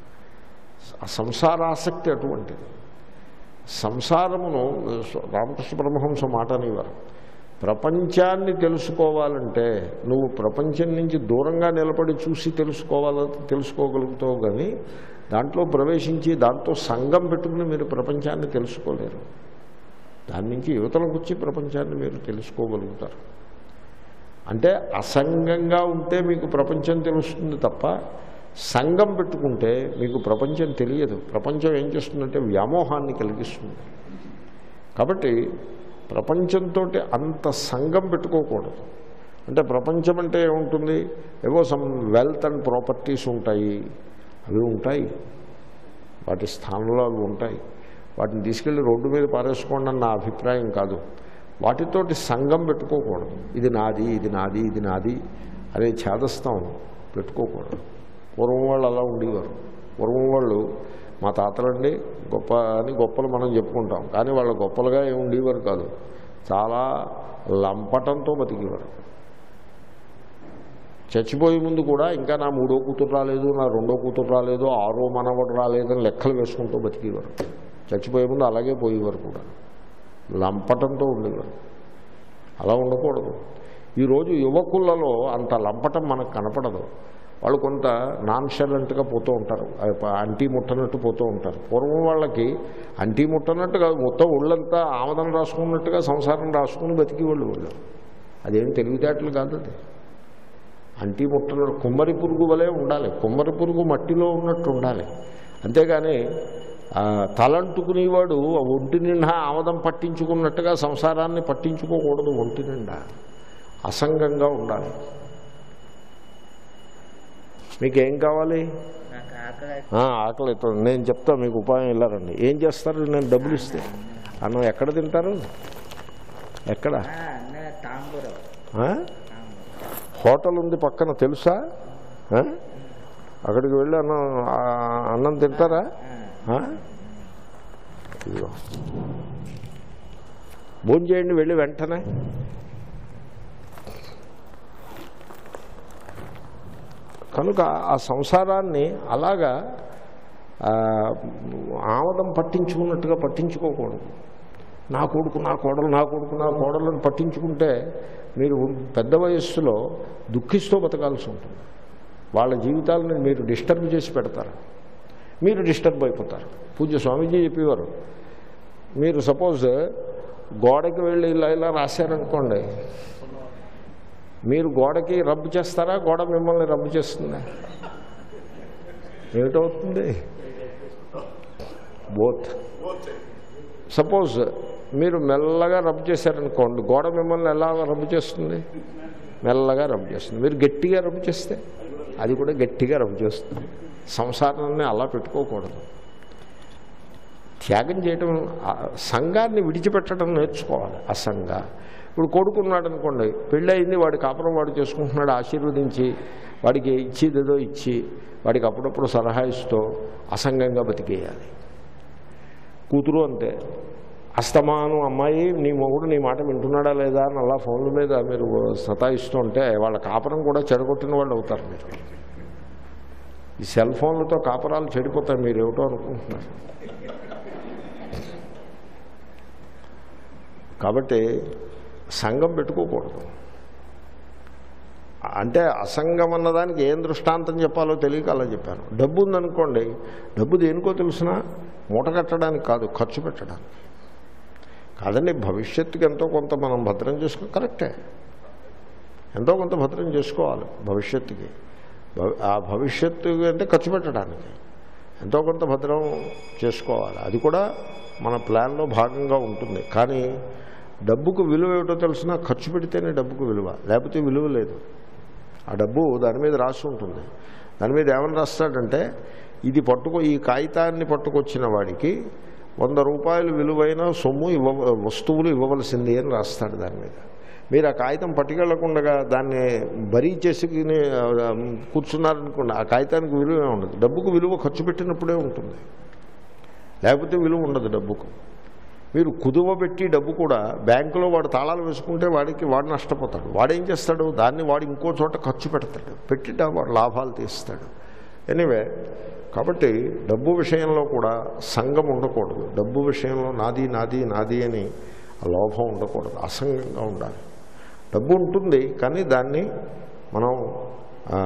S1: ఆ సంసారాసక్తి అటువంటిది సంసారమును రామకృష్ణ పరమహంస మాట అనేవారు ప్రపంచాన్ని తెలుసుకోవాలంటే నువ్వు ప్రపంచం నుంచి దూరంగా నిలబడి చూసి తెలుసుకోవాల తెలుసుకోగలుగుతావు కానీ దాంట్లో ప్రవేశించి దాంతో సంఘం పెట్టుకుని మీరు ప్రపంచాన్ని తెలుసుకోలేరు దాని నుంచి యువతలకు వచ్చి ప్రపంచాన్ని మీరు తెలుసుకోగలుగుతారు అంటే అసంగంగా ఉంటే మీకు ప్రపంచం తెలుస్తుంది తప్ప సంఘం పెట్టుకుంటే మీకు ప్రపంచం తెలియదు ప్రపంచం ఏం చేస్తుందంటే వ్యామోహాన్ని కలిగిస్తుంది కాబట్టి ప్రపంచంతో అంత సంఘం పెట్టుకోకూడదు అంటే ప్రపంచం అంటే ఏముంటుంది ఏవో సమ్ వెల్త్ అండ్ ప్రాపర్టీస్ ఉంటాయి అవి ఉంటాయి వాటి స్థానంలో అవి ఉంటాయి వాటిని తీసుకెళ్ళి రోడ్డు మీద పారేసుకోండి అని నా అభిప్రాయం కాదు వాటితోటి సంఘం పెట్టుకోకూడదు ఇది నాది ఇది నాది ఇది నాది అనే ఛేదస్థం పెట్టుకోకూడదు పూర్వం వాళ్ళు అలా ఉండేవారు పూర్వం వాళ్ళు మా తాతలండి గొప్ప అని గొప్పలు మనం చెప్పుకుంటాం కానీ వాళ్ళు గొప్పలుగా ఏమి ఉండేవారు కాదు చాలా లంపటంతో బతికేవారు చచ్చిపోయే ముందు కూడా ఇంకా నా మూడో కూతురు రాలేదు నా రెండో కూతురు రాలేదు ఆరో మనవడు రాలేదని లెక్కలు వేసుకుంటూ బతికేవారు చచ్చిపోయే ముందు అలాగే పోయేవారు కూడా లంపటంతో ఉండేవారు అలా ఉండకూడదు ఈరోజు యువకులలో అంత లంపటం మనకు కనపడదు వాళ్ళు కొంత నాన్షలెంట్గా పోతూ ఉంటారు అంటీ ముట్టనట్టు పోతూ ఉంటారు పూర్వం వాళ్ళకి అంటీ ముట్టనట్టుగా మొత్తం ఒళ్ళంతా ఆమదం రాసుకున్నట్టుగా సంసారం రాసుకుని బతికి వాళ్ళు వాళ్ళు అదేం తెలివితేటలు కాదు అది అంటీ ముట్టన కుమ్మరి పురుగు వలె ఉండాలి కుమ్మరి పురుగు మట్టిలో ఉన్నట్టు ఉండాలి అంతేగాని ఆ, తలంటుకునేవాడు ఆ ఒంటి నిండా ఆమదం పట్టించుకున్నట్టుగా సంసారాన్ని పట్టించుకోకూడదు ఒంటి నిండా అసంగంగా ఉండాలి మీకేం కావాలి
S2: నాకు ఆకలి
S1: ఆ, ఆకలి అవుతుంది నేను చెప్తా మీకు ఉపాయం వెళ్ళారండి ఏం చేస్తారు నేను డబ్బులు ఇస్తే అన్నం ఎక్కడ తింటారు ఎక్కడ
S2: అన్న తాంబూరం
S1: ఆ? హోటల్ ఉంది పక్కన తెలుసా ఆ? అక్కడికి వెళ్ళి అన్నం ఆ, అన్నం తింటారా ఆ? ఇదిగో భోజనం చేయండి వెళ్ళి వెంటనే కనుక ఆ సంసారాన్ని అలాగా ఆ, ఆమదం పట్టించుకున్నట్టుగా పట్టించుకోకూడదు నా కొడుకు నా కోడలు నా కొడుకు నా కోడలను పట్టించుకుంటే మీరు పెద్ద వయస్సులో దుఃఖిస్తూ బతకాల్సి ఉంటుంది వాళ్ళ జీవితాలను మీరు డిస్టర్బ్ చేసి పెడతారు మీరు డిస్టర్బ్ అయిపోతారు పూజ్య స్వామీజీ చెప్పేవారు మీరు సపోజ్ గోడకి వెళ్ళి ఇలా ఇలా రాశారనుకోండి మీరు గోడకి రబ్ చేస్తారా గోడ మిమ్మల్ని రబ్ చేస్తుందా ఏమిటవుతుంది బోత్ సపోజ్ మీరు మెల్లగా రబ్ చేశారనుకోండి గోడ మిమ్మల్ని ఎలా రబ్ చేస్తుంది మెల్లగా రబ్ చేస్తుంది మీరు గట్టిగా రబ్ చేస్తే అది కూడా గట్టిగా రబ్ చేస్తుంది సంసారాన్ని అలా పెట్టుకోకూడదు త్యాగం చేయటం ఆ సంఘాన్ని విడిచిపెట్టడం నేర్చుకోవాలి అసంగ ఇప్పుడు కొడుకున్నాడు అనుకోండి పెళ్ళయింది వాడి కాపురం వాడు చేసుకుంటున్నాడు ఆశీర్వదించి వాడికి ఇచ్చేదేదో ఇచ్చి వాడికి అప్పుడప్పుడు సలహా ఇస్తూ అసంగంగా బతికేయాలి కూతురు అంతే అస్తమానం అమ్మాయి నీ మొగుడు నీ మాట వింటున్నాడా లేదా అని అలా ఫోన్ల మీద మీరు సతాయిస్తూ ఉంటే వాళ్ళ కాపురం కూడా చెడగొట్టిన వాళ్ళు అవుతారు మీరు ఈ సెల్ ఫోన్లతో కాపురాలు చెడిపోతాయి మీరు ఏమిటో అనుకుంటున్నారు కాబట్టి సంఘం పెట్టుకోకూడదు అంటే అసంగం అన్నదానికి ఏం దృష్టాంతం చెప్పాలో తెలియక అలా చెప్పాను డబ్బు ఉందనుకోండి డబ్బు దేనికో తెలిసినా మూట కట్టడానికి కాదు ఖర్చు పెట్టడానికి కాదండి భవిష్యత్తుకి ఎంతో కొంత మనం భద్రం చేసుకో కరెక్టే ఎంతో కొంత భద్రం చేసుకోవాలి భవిష్యత్తుకి భవి- ఆ భవిష్యత్తు అంటే ఖర్చు పెట్టడానికి ఎంతో కొంత భద్రం చేసుకోవాలి అది కూడా మన ప్లాన్లో భాగంగా ఉంటుంది కానీ డబ్బుకు విలువ ఏమిటో తెలిసినా ఖర్చు పెడితేనే డబ్బుకు విలువ లేకపోతే విలువ లేదు ఆ డబ్బు దాని మీద రాసి ఉంటుంది దాని మీద ఏమని రాస్తాడంటే ఇది పట్టుకో ఈ కాగితాన్ని పట్టుకొచ్చిన వాడికి వంద రూపాయలు విలువైన సొమ్ము ఇవ్వ వస్తువులు ఇవ్వవలసింది అని రాస్తాడు దాని మీద మీరు ఆ కాగితం పట్టుకెళ్లకుండా దాన్ని బరీ చేసుకుని ఆ, కూర్చున్నారనుకోండి ఆ కాగితానికి విలువ ఏమి ఉండదు డబ్బుకు విలువ ఖర్చు పెట్టినప్పుడే ఉంటుంది లేకపోతే విలువ ఉండదు డబ్బుకు మీరు కుదువ పెట్టి డబ్బు కూడా బ్యాంకులో వాడు తాళాలు వేసుకుంటే వాడికి వాడు నష్టపోతాడు వాడేం చేస్తాడు దాన్ని వాడు ఇంకో చోట ఖర్చు పెడతాడు పెట్టి డా- వాడు లాభాలు తీస్తాడు ఎనీవే కాబట్టి డబ్బు విషయంలో కూడా సంఘం ఉండకూడదు డబ్బు విషయంలో నాది నాది నాది అని ఆ లోభం ఉండకూడదు అసంగంగా ఉండాలి డబ్బు ఉంటుంది కానీ దాన్ని మనం ఆ,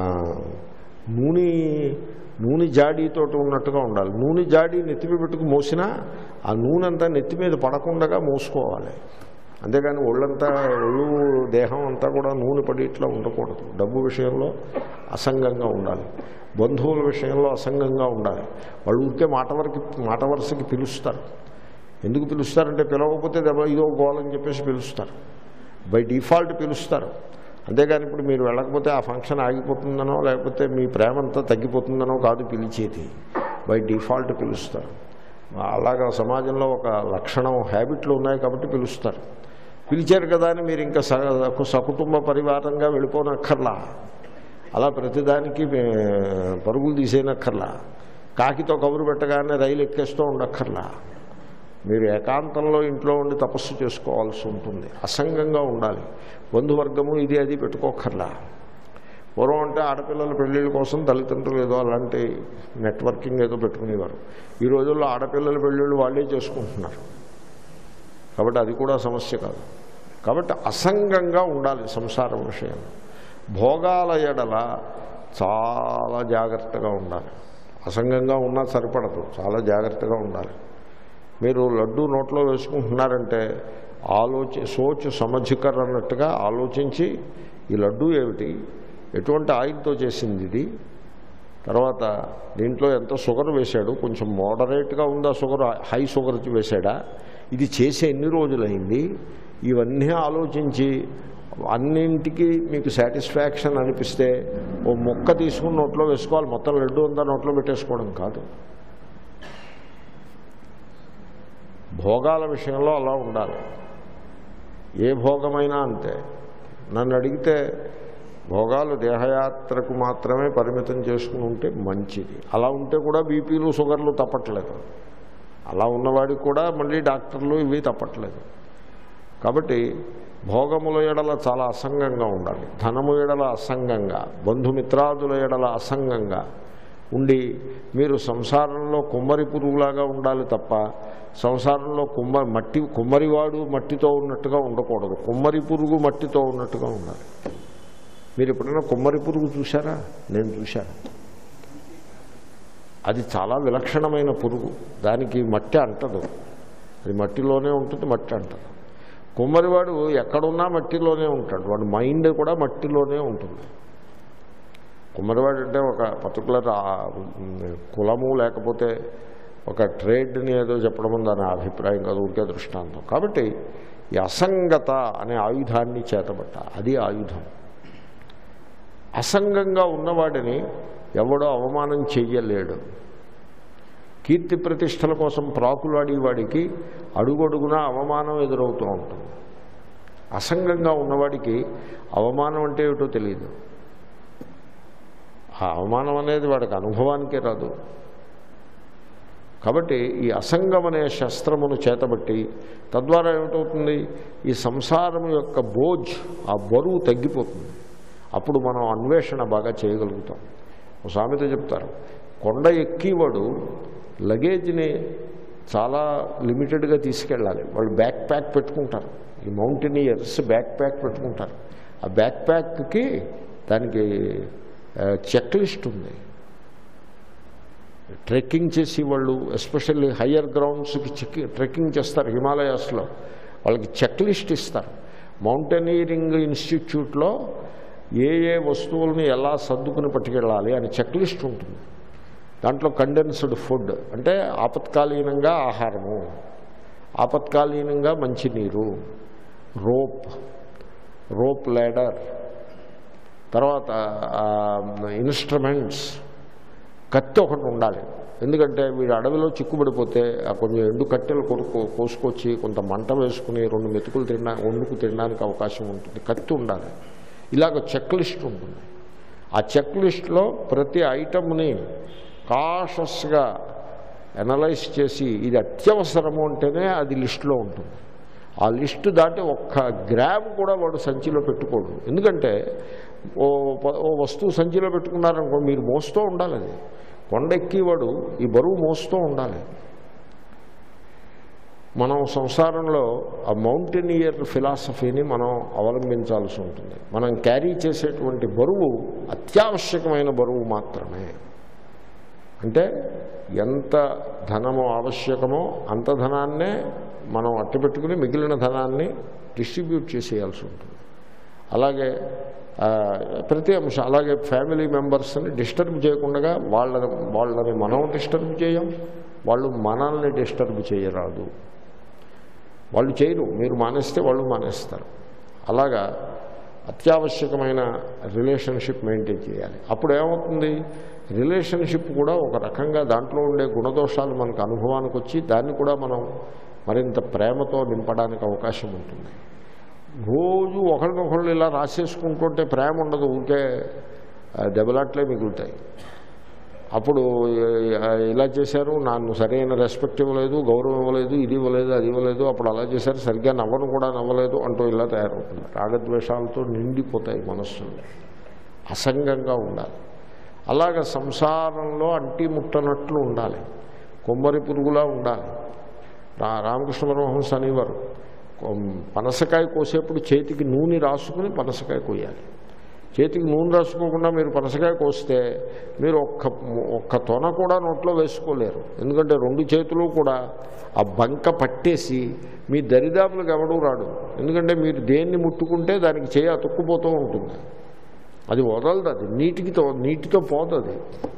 S1: నూనె నూనె జాడీతో ఉన్నట్టుగా ఉండాలి నూనె జాడీ నెత్తిమి పెట్టుకు మోసినా ఆ నూనె అంతా నెత్తి మీద పడకుండా మోసుకోవాలి అంతేగాని ఒళ్ళంతా ఒళ్ళు దేహం అంతా కూడా నూనె పడి ఇట్లా ఉండకూడదు డబ్బు విషయంలో అసంగంగా ఉండాలి బంధువుల విషయంలో అసంగంగా ఉండాలి వాళ్ళు ఊరికే మాట వరకు మాట వరుసకి పిలుస్తారు ఎందుకు పిలుస్తారంటే పిలవకపోతే దెబ్బ ఇదో గోలని చెప్పేసి పిలుస్తారు బై డిఫాల్ట్ పిలుస్తారు అంతేగాని ఇప్పుడు మీరు వెళ్ళకపోతే ఆ ఫంక్షన్ ఆగిపోతుందనో లేకపోతే మీ ప్రేమ అంతా తగ్గిపోతుందనో కాదు పిలిచేది బై డిఫాల్ట్ పిలుస్తారు అలాగా సమాజంలో ఒక లక్షణం హ్యాబిట్లు ఉన్నాయి కాబట్టి పిలుస్తారు పిలిచారు కదా అని మీరు ఇంకా స- సకుటుంబ పరివారంగా వెళ్ళిపోనక్కర్లా అలా ప్రతిదానికి ఏ, పరుగులు తీసేయనక్కర్లా కాకితో కబురు పెట్టగానే రైలు ఎక్కేస్తూ ఉండక్కర్లా మీరు ఏకాంతంలో ఇంట్లో ఉండి తపస్సు చేసుకోవాల్సి ఉంటుంది అసంగంగా ఉండాలి బంధువర్గము ఇది అది పెట్టుకోకర్లా పూర్వం అంటే ఆడపిల్లల పెళ్ళిళ్ళ కోసం తల్లిదండ్రులు ఏదో అలాంటి నెట్వర్కింగ్ ఏదో పెట్టుకునేవారు ఈ రోజుల్లో ఆడపిల్లల పెళ్ళిళ్ళు వాళ్ళే చేసుకుంటున్నారు కాబట్టి అది కూడా సమస్య కాదు కాబట్టి అసంగంగా ఉండాలి సంసారం విషయంలో భోగాల ఎడల చాలా జాగ్రత్తగా ఉండాలి అసంగంగా ఉన్నా సరిపడదు చాలా జాగ్రత్తగా ఉండాలి మీరు లడ్డు నోట్లో వేసుకుంటున్నారంటే ఆలోచి సోచు సమధికర్ అన్నట్టుగా ఆలోచించి ఈ లడ్డు ఏమిటి ఎటువంటి ఆయిల్తో చేసింది ఇది తర్వాత దీంట్లో ఎంత షుగర్ వేశాడు కొంచెం మోడరేట్గా ఉందా షుగర్ హై షుగర్ వేశాడా ఇది చేసి ఎన్ని రోజులైంది ఇవన్నీ ఆలోచించి అన్నింటికి మీకు సాటిస్ఫాక్షన్ అనిపిస్తే ఓ మొక్క తీసుకుని నోట్లో వేసుకోవాలి మొత్తం లడ్డు అంతా నోట్లో పెట్టేసుకోవడం కాదు భోగాల విషయంలో అలా ఉండాలి ఏ భోగమైనా అంతే నన్ను అడిగితే భోగాలు దేహయాత్రకు మాత్రమే పరిమితం చేసుకుని ఉంటే మంచిది అలా ఉంటే కూడా బీపీలు షుగర్లు తప్పట్లేదు అలా ఉన్నవాడికి కూడా మళ్ళీ డాక్టర్లు ఇవి తప్పట్లేదు కాబట్టి భోగముల ఎడల చాలా అసంగంగా ఉండాలి ధనము ఎడల అసంగంగా బంధుమిత్రాదుల ఎడల అసంగంగా ఉండి మీరు సంసారంలో కుమ్మరి పురుగులాగా ఉండాలి తప్ప సంసారంలో కుమ్మ మట్టి కుమ్మరివాడు మట్టితో ఉన్నట్టుగా ఉండకూడదు కుమ్మరి పురుగు మట్టితో ఉన్నట్టుగా ఉండాలి మీరు ఎప్పుడైనా కుమ్మరి పురుగు చూసారా నేను చూశాను అది చాలా విలక్షణమైన పురుగు దానికి మట్టి అంటదు అది మట్టిలోనే ఉంటుంది మట్టి అంటదు కుమ్మరివాడు ఎక్కడున్నా మట్టిలోనే ఉంటాడు వాడు మైండ్ కూడా మట్టిలోనే ఉంటుంది కుమ్మరివాడు అంటే ఒక పర్టికులర్ కులము లేకపోతే ఒక ట్రేడ్ని ఏదో చెప్పడం దాని అభిప్రాయం కాదు ఊరికే దృష్టాంతం కాబట్టి ఈ అసంగత అనే ఆయుధాన్ని చేతబట్ట అది ఆయుధం అసంగంగా ఉన్నవాడిని ఎవడో అవమానం చెయ్యలేడు కీర్తి ప్రతిష్టల కోసం ప్రాకులాడేవాడికి అడుగడుగునా అవమానం ఎదురవుతూ ఉంటుంది అసంగంగా ఉన్నవాడికి అవమానం అంటే ఏమిటో తెలియదు ఆ అవమానం అనేది వాడికి అనుభవానికే రాదు కాబట్టి ఈ అసంగం అనే శస్త్రమును చేతబట్టి తద్వారా ఏమిటవుతుంది ఈ సంసారం యొక్క బోజ్ ఆ బరువు తగ్గిపోతుంది అప్పుడు మనం అన్వేషణ బాగా చేయగలుగుతాం ఒక సామెత చెప్తారు కొండ ఎక్కివాడు లగేజ్ని చాలా లిమిటెడ్గా తీసుకెళ్ళాలి వాళ్ళు బ్యాక్ ప్యాక్ పెట్టుకుంటారు ఈ మౌంటైనియర్స్ బ్యాక్ ప్యాక్ పెట్టుకుంటారు ఆ బ్యాక్ ప్యాక్కి దానికి చెక్ లిస్ట్ ఉంది ట్రెక్కింగ్ చేసి వాళ్ళు ఎస్పెషల్లీ హయ్యర్ గ్రౌండ్స్కి చెక్ ట్రెక్కింగ్ చేస్తారు హిమాలయాస్లో వాళ్ళకి చెక్ లిస్ట్ ఇస్తారు మౌంటైనీరింగ్ ఇన్స్టిట్యూట్లో ఏ ఏ వస్తువుల్ని ఎలా సర్దుకుని పట్టుకెళ్ళాలి అని చెక్ లిస్ట్ ఉంటుంది దాంట్లో కండెన్స్డ్ ఫుడ్ అంటే ఆపత్కాలీనంగా ఆహారము ఆపత్కాలీనంగా మంచినీరు రోప్ రోప్ లేడర్ తర్వాత ఇన్స్ట్రుమెంట్స్ కత్తి ఒకటి ఉండాలి ఎందుకంటే వీడు అడవిలో చిక్కుబడిపోతే ఆ కొంచెం ఎండు కట్టెలు కొనుక్కో కోసుకొచ్చి కొంత మంట వేసుకుని రెండు మెతుకులు తినడా వండుకు తినడానికి అవకాశం ఉంటుంది కత్తి ఉండాలి ఇలాగ చెక్ లిస్ట్ ఉంటుంది ఆ చెక్ లిస్ట్లో ప్రతి ఐటమ్ని కాషస్గా అనలైజ్ చేసి ఇది అత్యవసరము అంటేనే అది లిస్టులో ఉంటుంది ఆ లిస్టు దాటి ఒక్క గ్రామ్ కూడా వాడు సంచిలో పెట్టుకోడు ఎందుకంటే ఓ ప- ఓ వస్తువు సంచిలో పెట్టుకున్నారనుకో మీరు మోస్తూ ఉండాలి అది కొండెక్కి వాడు ఈ బరువు మోస్తూ ఉండాలి మనం సంసారంలో ఆ మౌంటైనియర్ ఫిలాసఫీని మనం అవలంబించాల్సి ఉంటుంది మనం క్యారీ చేసేటువంటి బరువు అత్యావశ్యకమైన బరువు మాత్రమే అంటే ఎంత ధనము ఆవశ్యకమో అంత ధనాన్నే మనం అట్టపెట్టుకుని మిగిలిన ధనాన్ని డిస్ట్రిబ్యూట్ చేసేయాల్సి ఉంటుంది అలాగే ఆ, ప్రతి అంశం అలాగే ఫ్యామిలీ మెంబర్స్ని డిస్టర్బ్ చేయకుండా వాళ్ళని వాళ్ళని మనం డిస్టర్బ్ చేయం వాళ్ళు మనల్ని డిస్టర్బ్ చేయరాదు వాళ్ళు చేయరు మీరు మానేస్తే వాళ్ళు మానేస్తారు అలాగా అత్యావశ్యకమైన రిలేషన్షిప్ మెయింటైన్ చేయాలి అప్పుడు ఏమవుతుంది రిలేషన్షిప్ కూడా ఒక రకంగా దాంట్లో ఉండే గుణదోషాలు మనకు అనుభవానికి వచ్చి దాన్ని కూడా మనం మరింత ప్రేమతో నింపడానికి అవకాశం ఉంటుంది రోజు ఒకరినొకళ్ళు ఇలా రాసేసుకుంటుంటే ప్రేమ ఉండదు ఊరికే ఆ, దెబ్బలాట్లే మిగులుతాయి అప్పుడు ఆ, ఇలా చేశారు నన్ను సరైన రెస్పెక్ట్ ఇవ్వలేదు గౌరవం ఇవ్వలేదు ఇది ఇవ్వలేదు అది ఇవ్వలేదు అప్పుడు అలా చేశారు సరిగ్గా నవ్వను కూడా నవ్వలేదు అంటూ ఇలా తయారవుతుంది రాగద్వేషాలతో నిండిపోతాయి మనస్సులు అసంగంగా ఉండాలి అలాగ సంసారంలో అంటి ముట్టనట్లు ఉండాలి కొమ్మరి పురుగులా ఉండాలి రా రామకృష్ణ పరమహంస అనేవారు కొం- పనసకాయ కోసేప్పుడు చేతికి నూనె రాసుకుని పనసకాయ కోయాలి చేతికి నూనె రాసుకోకుండా మీరు పనసకాయ కోస్తే మీరు ఒక్క ఒక్క తొన కూడా నోట్లో వేసుకోలేరు ఎందుకంటే రెండు చేతులు కూడా ఆ బంక పట్టేసి మీ దరిదాపులకు ఎవడూ రాడు ఎందుకంటే మీరు దేన్ని ముట్టుకుంటే దానికి చేయి అతుక్కుపోతూ ఉంటుంది అది వదలదు అది నీటికితో నీటితో పోతుంది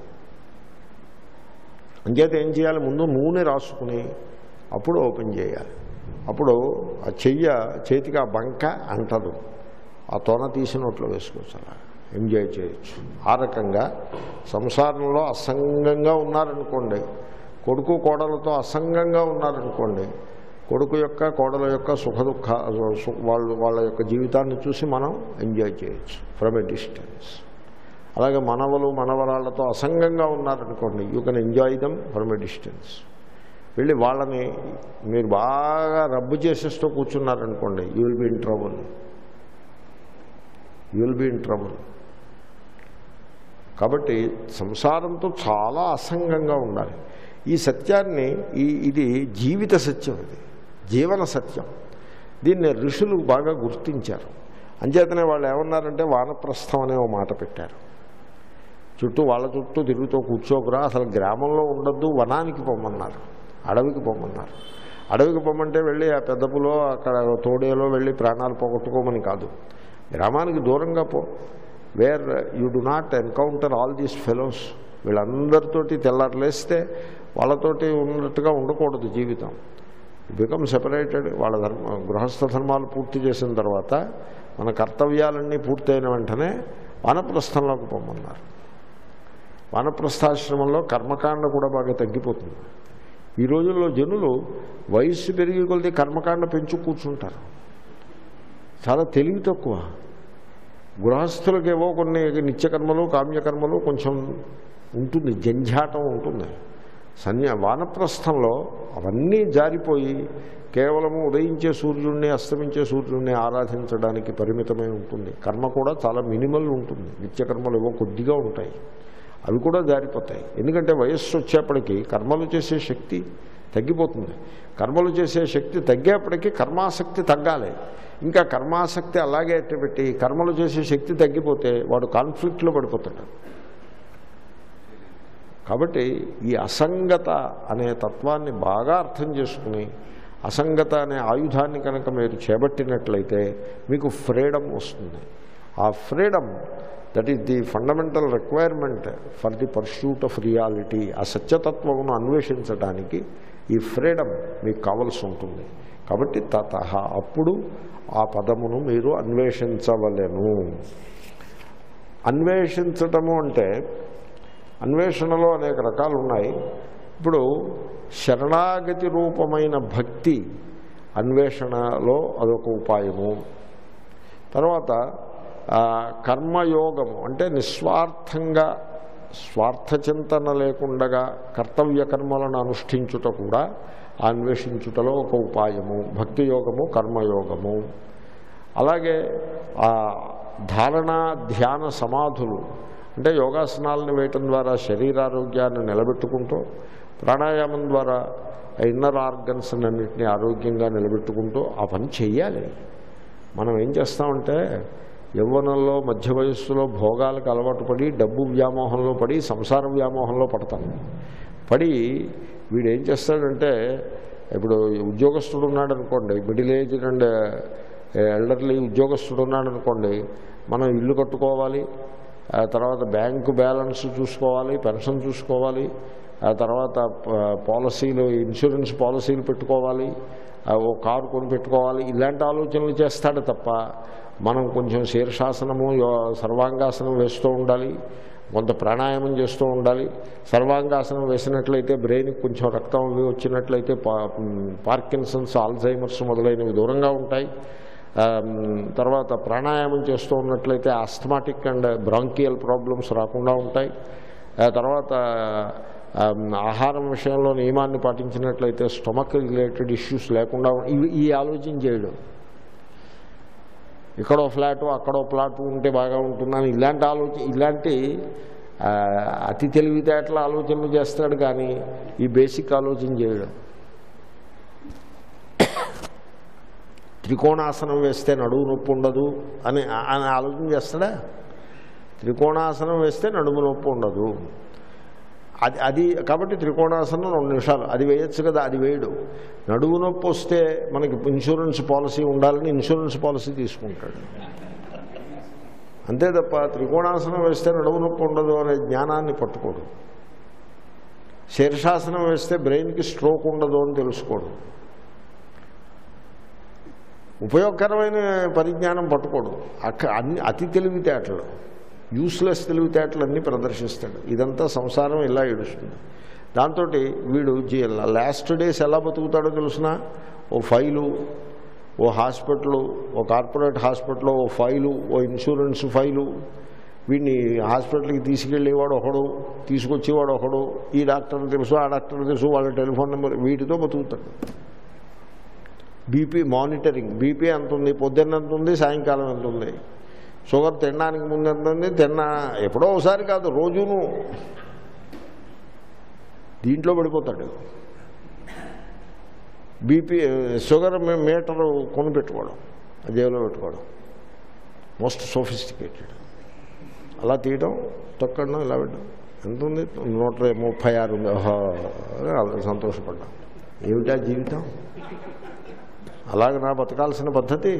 S1: అంచేత ఏం చేయాలి ముందు నూనె రాసుకుని అప్పుడు ఓపెన్ చేయాలి అప్పుడు ఆ చెయ్య చేతికి ఆ బంక అంటదు ఆ తొన తీసి నోట్లో వేసుకోవచ్చు అలా ఎంజాయ్ చేయొచ్చు ఆ రకంగా సంసారంలో అసంగంగా ఉన్నారనుకోండి కొడుకు కోడలతో అసంగంగా ఉన్నారనుకోండి కొడుకు యొక్క కోడల యొక్క సుఖ దుఃఖ సు- వాళ్ళు వాళ్ళ యొక్క జీవితాన్ని చూసి మనం ఎంజాయ్ చేయొచ్చు ఫ్రమ్ ఎ డిస్టెన్స్ అలాగే మనవలు మనవరాళ్లతో అసంగంగా ఉన్నారనుకోండి you can enjoy them from a distance వెళ్ళి వాళ్ళని మీరు బాగా రబ్బు చేసేస్తూ కూర్చున్నారనుకోండి you will be in trouble you will be in trouble కాబట్టి సంసారంతో చాలా అసంగంగా ఉండాలి ఈ సత్యాన్ని ఈ ఇది జీవిత సత్యం ఇది జీవన సత్యం దీన్ని ఋషులు బాగా గుర్తించారు అంచేతనే వాళ్ళు ఏమన్నారంటే వానప్రస్థం అనే ఒక మాట పెట్టారు చుట్టూ వాళ్ళ చుట్టూ తిరుగుతూ కూర్చోకురా అసలు గ్రామంలో ఉండొద్దు వనానికి పొమ్మన్నారు అడవికి పొమ్మన్నారు అడవికి పొమ్మంటే వెళ్ళి ఆ పెద్దపులో అక్కడ తోడేలో వెళ్ళి ప్రాణాలు పోగొట్టుకోమని కాదు గ్రామానికి దూరంగా పో where you do not encounter all these fellows వీళ్ళందరితోటి తెల్లారులేస్తే వాళ్ళతోటి ఉన్నట్టుగా ఉండకూడదు జీవితం బికమ్ సెపరేటెడ్ వాళ్ళ ధర్మ గృహస్థ ధర్మాలు పూర్తి చేసిన తర్వాత మన కర్తవ్యాలన్నీ పూర్తయిన వెంటనే వానప్రస్థంలోకి పొమ్మన్నారు వానప్రస్థాశ్రమంలో కర్మకాండ కూడా బాగా తగ్గిపోతుంది ఈ రోజుల్లో జనులు వయస్సు పెరిగి కొలిది కర్మకాండ పెంచు కూర్చుంటారు చాలా తెలివి తక్కువ గృహస్థులకేవో కొన్ని నిత్యకర్మలు కామ్యకర్మలు కొంచెం ఉంటుంది జంఝాటం ఉంటుంది సన్య వానప్రస్థంలో అవన్నీ జారిపోయి కేవలము ఉదయించే సూర్యుడిని అస్తమించే సూర్యుడిని ఆరాధించడానికి పరిమితమై ఉంటుంది కర్మ కూడా చాలా మినిమల్ ఉంటుంది నిత్యకర్మలు ఏవో కొద్దిగా ఉంటాయి అవి కూడా జారిపోతాయి ఎందుకంటే వయస్సు వచ్చేప్పటికీ కర్మలు చేసే శక్తి తగ్గిపోతుంది కర్మలు చేసే శక్తి తగ్గేప్పటికీ కర్మాసక్తి తగ్గాలి ఇంకా కర్మాసక్తి అలాగే పెట్టి కర్మలు చేసే శక్తి తగ్గిపోతే వాడు కాన్ఫ్లిక్ట్లో పడిపోతాడు కాబట్టి ఈ అసంగత అనే తత్వాన్ని బాగా అర్థం చేసుకుని అసంగత అనే ఆయుధాన్ని కనుక మీరు చేపట్టినట్లయితే మీకు ఫ్రీడమ్ వస్తుంది ఆ freedom that is the fundamental requirement for the pursuit of reality ఆ సత్యతత్వమును అన్వేషించడానికి ఈ ఫ్రీడమ్ మీకు కావలసి ఉంటుంది కాబట్టి తత అప్పుడు ఆ పదమును మీరు అన్వేషించవలెను అన్వేషించటము అంటే అన్వేషణలో అనేక రకాలు ఉన్నాయి ఇప్పుడు శరణాగతి రూపమైన భక్తి అన్వేషణలో అదొక ఉపాయము తర్వాత ఆ, కర్మయోగము అంటే నిస్వార్థంగా స్వార్థచింతన లేకుండగా కర్తవ్య కర్మలను అనుష్ఠించుట కూడా ఆ అన్వేషించుటలో ఒక ఉపాయము భక్తి యోగము కర్మయోగము అలాగే ఆ ధారణ ధ్యాన సమాధులు అంటే యోగాసనాలను వేయటం ద్వారా శరీరారోగ్యాన్ని నిలబెట్టుకుంటూ ప్రాణాయామం ద్వారా ఇన్నర్ ఆర్గన్స్ అన్నింటినీ ఆరోగ్యంగా నిలబెట్టుకుంటూ ఆ పని చెయ్యాలి మనం ఏం చేస్తామంటే యవ్వనంలో మధ్య వయస్సులో భోగాలకు అలవాటు పడి డబ్బు వ్యామోహంలో పడి సంసార వ్యామోహంలో పడతాం పడి వీడు ఏం చేస్తాడంటే ఇప్పుడు ఉద్యోగస్తుడు ఉన్నాడు అనుకోండి మిడిల్ ఏజ్ అండ్ ఎల్డర్లీ ఉద్యోగస్తుడు ఉన్నాడు అనుకోండి మనం ఇల్లు కట్టుకోవాలి ఆ తర్వాత బ్యాంకు బ్యాలెన్స్ చూసుకోవాలి పెన్షన్ చూసుకోవాలి ఆ తర్వాత ప- పాలసీలు ఇన్సూరెన్స్ పాలసీలు పెట్టుకోవాలి ఆ ఓ కారు కొని పెట్టుకోవాలి ఇలాంటి ఆలోచనలు చేస్తాడు తప్ప మనం కొంచెం శీర్షాసనము యో- సర్వాంగాసనం వేస్తూ ఉండాలి కొంత ప్రాణాయామం చేస్తూ ఉండాలి సర్వాంగాసనం వేసినట్లయితే బ్రెయిన్కి కొంచెం రక్తం అవి వచ్చినట్లయితే పా పార్కిన్సన్స్ ఆల్జైమర్స్ మొదలైనవి దూరంగా ఉంటాయి ఆ, తర్వాత ప్రాణాయామం చేస్తూ ఉన్నట్లయితే ఆస్థమాటిక్ అండ్ బ్రాంకియల్ ప్రాబ్లమ్స్ రాకుండా ఉంటాయి ఆ తర్వాత ఆ, ఆహారం విషయంలో నియమాన్ని పాటించినట్లయితే స్టొమక్ రిలేటెడ్ ఇష్యూస్ లేకుండా ఉం- ఇవి ఈ ఆలోచన చేయడం ఇక్కడో ఫ్లాటు అక్కడో ప్లాటు ఉంటే బాగా ఉంటుందని ఇలాంటి ఆలోచన ఇలాంటి ఆ, అతి తెలివితేటల ఆలోచనలు చేస్తాడు కానీ ఈ బేసిక్ ఆలోచన చేయడం త్రికోణాసనం వేస్తే నడువు నొప్పి ఉండదు అని అని ఆలోచన చేస్తాడా త్రికోణాసనం వేస్తే నడుము నొప్పి ఉండదు అది అది కాబట్టి త్రికోణాసనం రెండు నిమిషాలు అది వేయచ్చు కదా అది వేయడు నడువు నొప్పి వస్తే మనకి ఇన్సూరెన్స్ పాలసీ ఉండాలని ఇన్సూరెన్స్ పాలసీ తీసుకుంటాడు అంతే తప్ప త్రికోణాసనం వేస్తే నడుము నొప్పి ఉండదు అనే జ్ఞానాన్ని పట్టుకోడు శీర్షాసనం వేస్తే బ్రెయిన్కి స్ట్రోక్ ఉండదు అని తెలుసుకోడు ఉపయోగకరమైన పరిజ్ఞానం పట్టుకోడు అక్క అన్ని అతి తెలివితేటలు యూస్లెస్ తెలివితేటలన్నీ ప్రదర్శిస్తాడు ఇదంతా సంసారం ఇలా ఏడుస్తుంది దాంతో వీడు జీ- లాస్ట్ డేస్ ఎలా బతుకుతాడో తెలుసిన ఓ ఫైలు ఓ హాస్పిటల్ ఓ కార్పొరేట్ హాస్పిటల్లో ఓ ఫైలు ఓ ఇన్సూరెన్స్ ఫైలు వీడిని హాస్పిటల్కి తీసుకెళ్ళేవాడు ఒకడు తీసుకొచ్చేవాడు ఒకడు ఈ డాక్టర్ తెలుసు ఆ డాక్టర్ తెలుసు వాళ్ళ టెలిఫోన్ నెంబర్ వీటితో బతుకుతాడు బీపీ మానిటరింగ్ బీపీ ఎంత ఉంది పొద్దున్న ఎంత ఉంది సాయంకాలం ఎంత ఉంది షుగర్ తినడానికి ముందు ఎంత ఉంది తిన్న ఎప్పుడో ఒకసారి కాదు రోజును దీంట్లో పడిపోతాడు బీపీ షుగర్ మే- మీటరు కొని పెట్టుకోవడం జేబులో పెట్టుకోవడం మోస్ట్ సోఫిస్టికేటెడ్ అలా తీయడం తొక్కడం ఇలా పెట్టడం ఎంత ఉంది నూట ముప్పై ఆరు ఉంది ఓహో అని సంతోషపడ్డాం ఏమిటా జీవితం అలాగ నా బతకాల్సిన పద్ధతి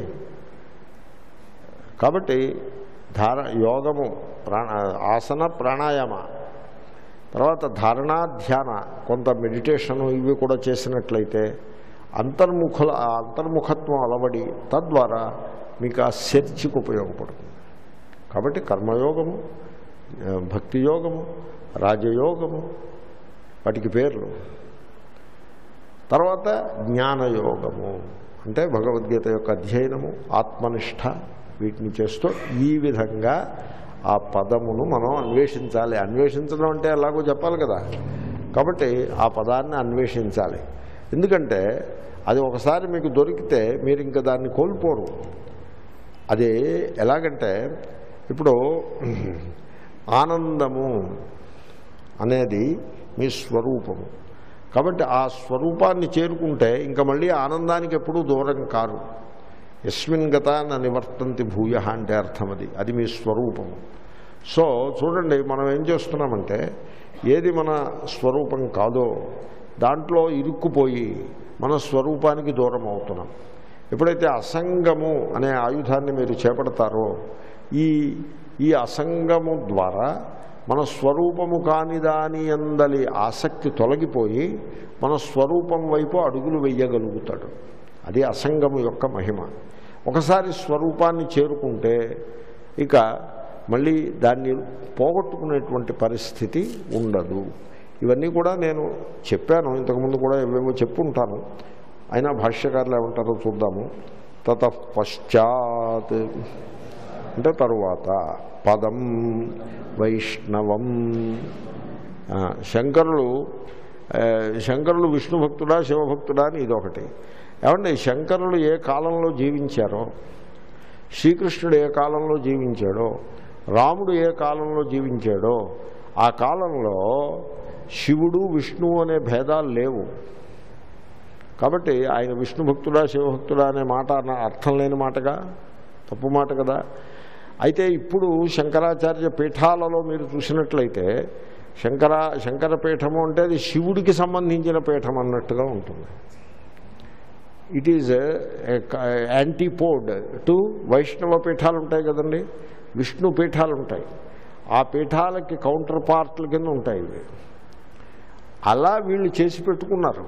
S1: కాబట్టి ధార యోగము ప్రాణ ఆసన ప్రాణాయామ తర్వాత ధారణా ధ్యాన కొంత మెడిటేషను ఇవి కూడా చేసినట్లయితే అంతర్ముఖుల ఆ అంతర్ముఖత్వం అలవడి తద్వారా మీకు ఆ సెర్చ్కి ఉపయోగపడుతుంది కాబట్టి కర్మయోగము ఆ, భక్తి యోగము రాజయోగము వాటికి పేర్లు తర్వాత జ్ఞానయోగము అంటే భగవద్గీత యొక్క అధ్యయనము ఆత్మనిష్ట వీటిని చేస్తూ ఈ విధంగా ఆ పదమును మనం అన్వేషించాలి అన్వేషించడం అంటే ఎలాగో చెప్పాలి కదా కాబట్టి ఆ పదాన్ని అన్వేషించాలి ఎందుకంటే అది ఒకసారి మీకు దొరికితే మీరు ఇంకా దాన్ని కోల్పోరు అది ఎలాగంటే ఇప్పుడు ఆనందము అనేది మీ స్వరూపము కాబట్టి ఆ స్వరూపాన్ని చేరుకుంటే ఇంకా మళ్ళీ ఆనందానికి ఎప్పుడూ దూరం కారు యస్మిన్ గత న నివర్తంతి భూయ అంటే అర్థం అది అది మీ స్వరూపము సో చూడండి మనం ఏం చేస్తున్నామంటే ఏది మన స్వరూపం కాదో దాంట్లో ఇరుక్కుపోయి మన స్వరూపానికి దూరం అవుతున్నాం ఎప్పుడైతే అసంగము అనే ఆయుధాన్ని మీరు చేపడతారో ఈ ఈ అసంగము ద్వారా మన స్వరూపము కాని దాని అందలి ఆసక్తి తొలగిపోయి మన స్వరూపం వైపు అడుగులు వెయ్యగలుగుతాడు అది అసంగము యొక్క మహిమ ఒకసారి స్వరూపాన్ని చేరుకుంటే ఇక మళ్ళీ దాన్ని పోగొట్టుకునేటువంటి పరిస్థితి ఉండదు ఇవన్నీ కూడా నేను చెప్పాను ఇంతకుముందు కూడా ఏవేవో చెప్పుంటాను అయినా భాష్యకారులు ఏమంటారో చూద్దాము తత పశ్చాత్ అంటే తరువాత పదం వైష్ణవం ఆ, శంకరులు ఆ, శంకరులు విష్ణు భక్తుడా శివభక్తుడా అని ఇదొకటి ఏమండి శంకరులు ఏ కాలంలో జీవించారో శ్రీకృష్ణుడు ఏ కాలంలో జీవించాడో రాముడు ఏ కాలంలో జీవించాడో ఆ కాలంలో శివుడు విష్ణువు అనే భేదాలు లేవు కాబట్టి ఆయన విష్ణు భక్తుడా శివభక్తుడా అనే మాట అన్న అర్థం లేని మాటగా తప్పు మాట కదా అయితే ఇప్పుడు శంకరాచార్య పీఠాలలో మీరు చూసినట్లయితే శంకర శంకర పీఠము అంటే అది శివుడికి సంబంధించిన పీఠం అన్నట్టుగా ఉంటుంది ఇట్ ఈజ్ యాంటీపోడ్ టు వైష్ణవ పీఠాలు ఉంటాయి కదండి విష్ణు పీఠాలు ఉంటాయి ఆ పీఠాలకి కౌంటర్ పార్ట్ల కింద ఉంటాయి ఇవి అలా వీళ్ళు చేసి పెట్టుకున్నారు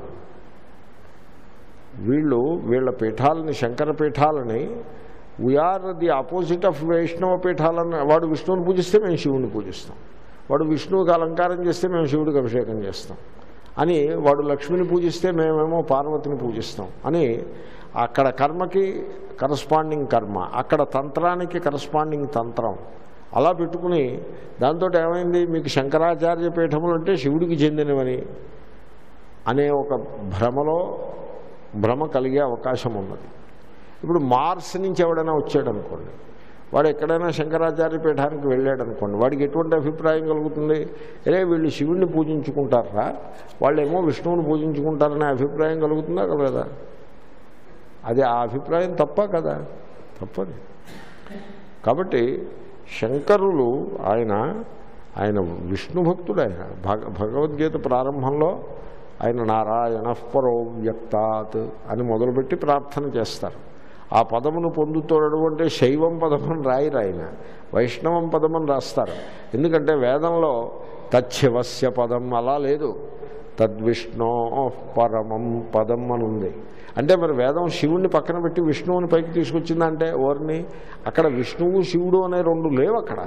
S1: వీళ్ళు వీళ్ళ పీఠాలని శంకర పీఠాలని we are the opposite of Vaishnava పీఠాలను వాడు విష్ణువుని పూజిస్తే మేము శివుని పూజిస్తాం వాడు విష్ణువుకి అలంకారం చేస్తే మేము శివుడికి అభిషేకం చేస్తాం అని వాడు లక్ష్మిని పూజిస్తే మేమేమో పార్వతిని పూజిస్తాం అని అక్కడ కర్మకి కరస్పాండింగ్ కర్మ అక్కడ తంత్రానికి కరస్పాండింగ్ తంత్రం అలా పెట్టుకుని దాంతో ఏమైంది మీకు శంకరాచార్య పీఠములు అంటే శివుడికి చెందినవని అనే ఒక భ్రమలో భ్రమ కలిగే అవకాశం ఉన్నది ఇప్పుడు మార్స్ నుంచి ఎవడైనా వచ్చాడు అనుకోండి వాడు ఎక్కడైనా శంకరాచార్య పీఠానికి వెళ్ళాడు అనుకోండి వాడికి ఎటువంటి అభిప్రాయం కలుగుతుంది అరే వీళ్ళు శివుణ్ణి పూజించుకుంటారా వాళ్ళేమో విష్ణువుని పూజించుకుంటారనే అభిప్రాయం కలుగుతుందా కలగదా అది ఆ అభిప్రాయం తప్ప కదా తప్పది కాబట్టి శంకరులు ఆయన ఆయన విష్ణు భక్తుడు ఆయన భగ భగవద్గీత ప్రారంభంలో ఆయన నారాయణ పరో వ్యక్తాత్ అని మొదలుపెట్టి ప్రార్థన చేస్తారు ఆ పదమును పొందుతాడు అంటే శైవం పదమని రాయరు ఆయన వైష్ణవం పదమని రాస్తారు ఎందుకంటే వేదంలో తచ్చివస్య పదం అలా లేదు తద్విష్ణో పరమం పదం అని ఉంది అంటే మరి వేదం శివుణ్ణి పక్కన పెట్టి విష్ణువుని పైకి తీసుకొచ్చిందంటే ఓర్ని అక్కడ విష్ణువు శివుడు అనే రెండు లేవు అక్కడ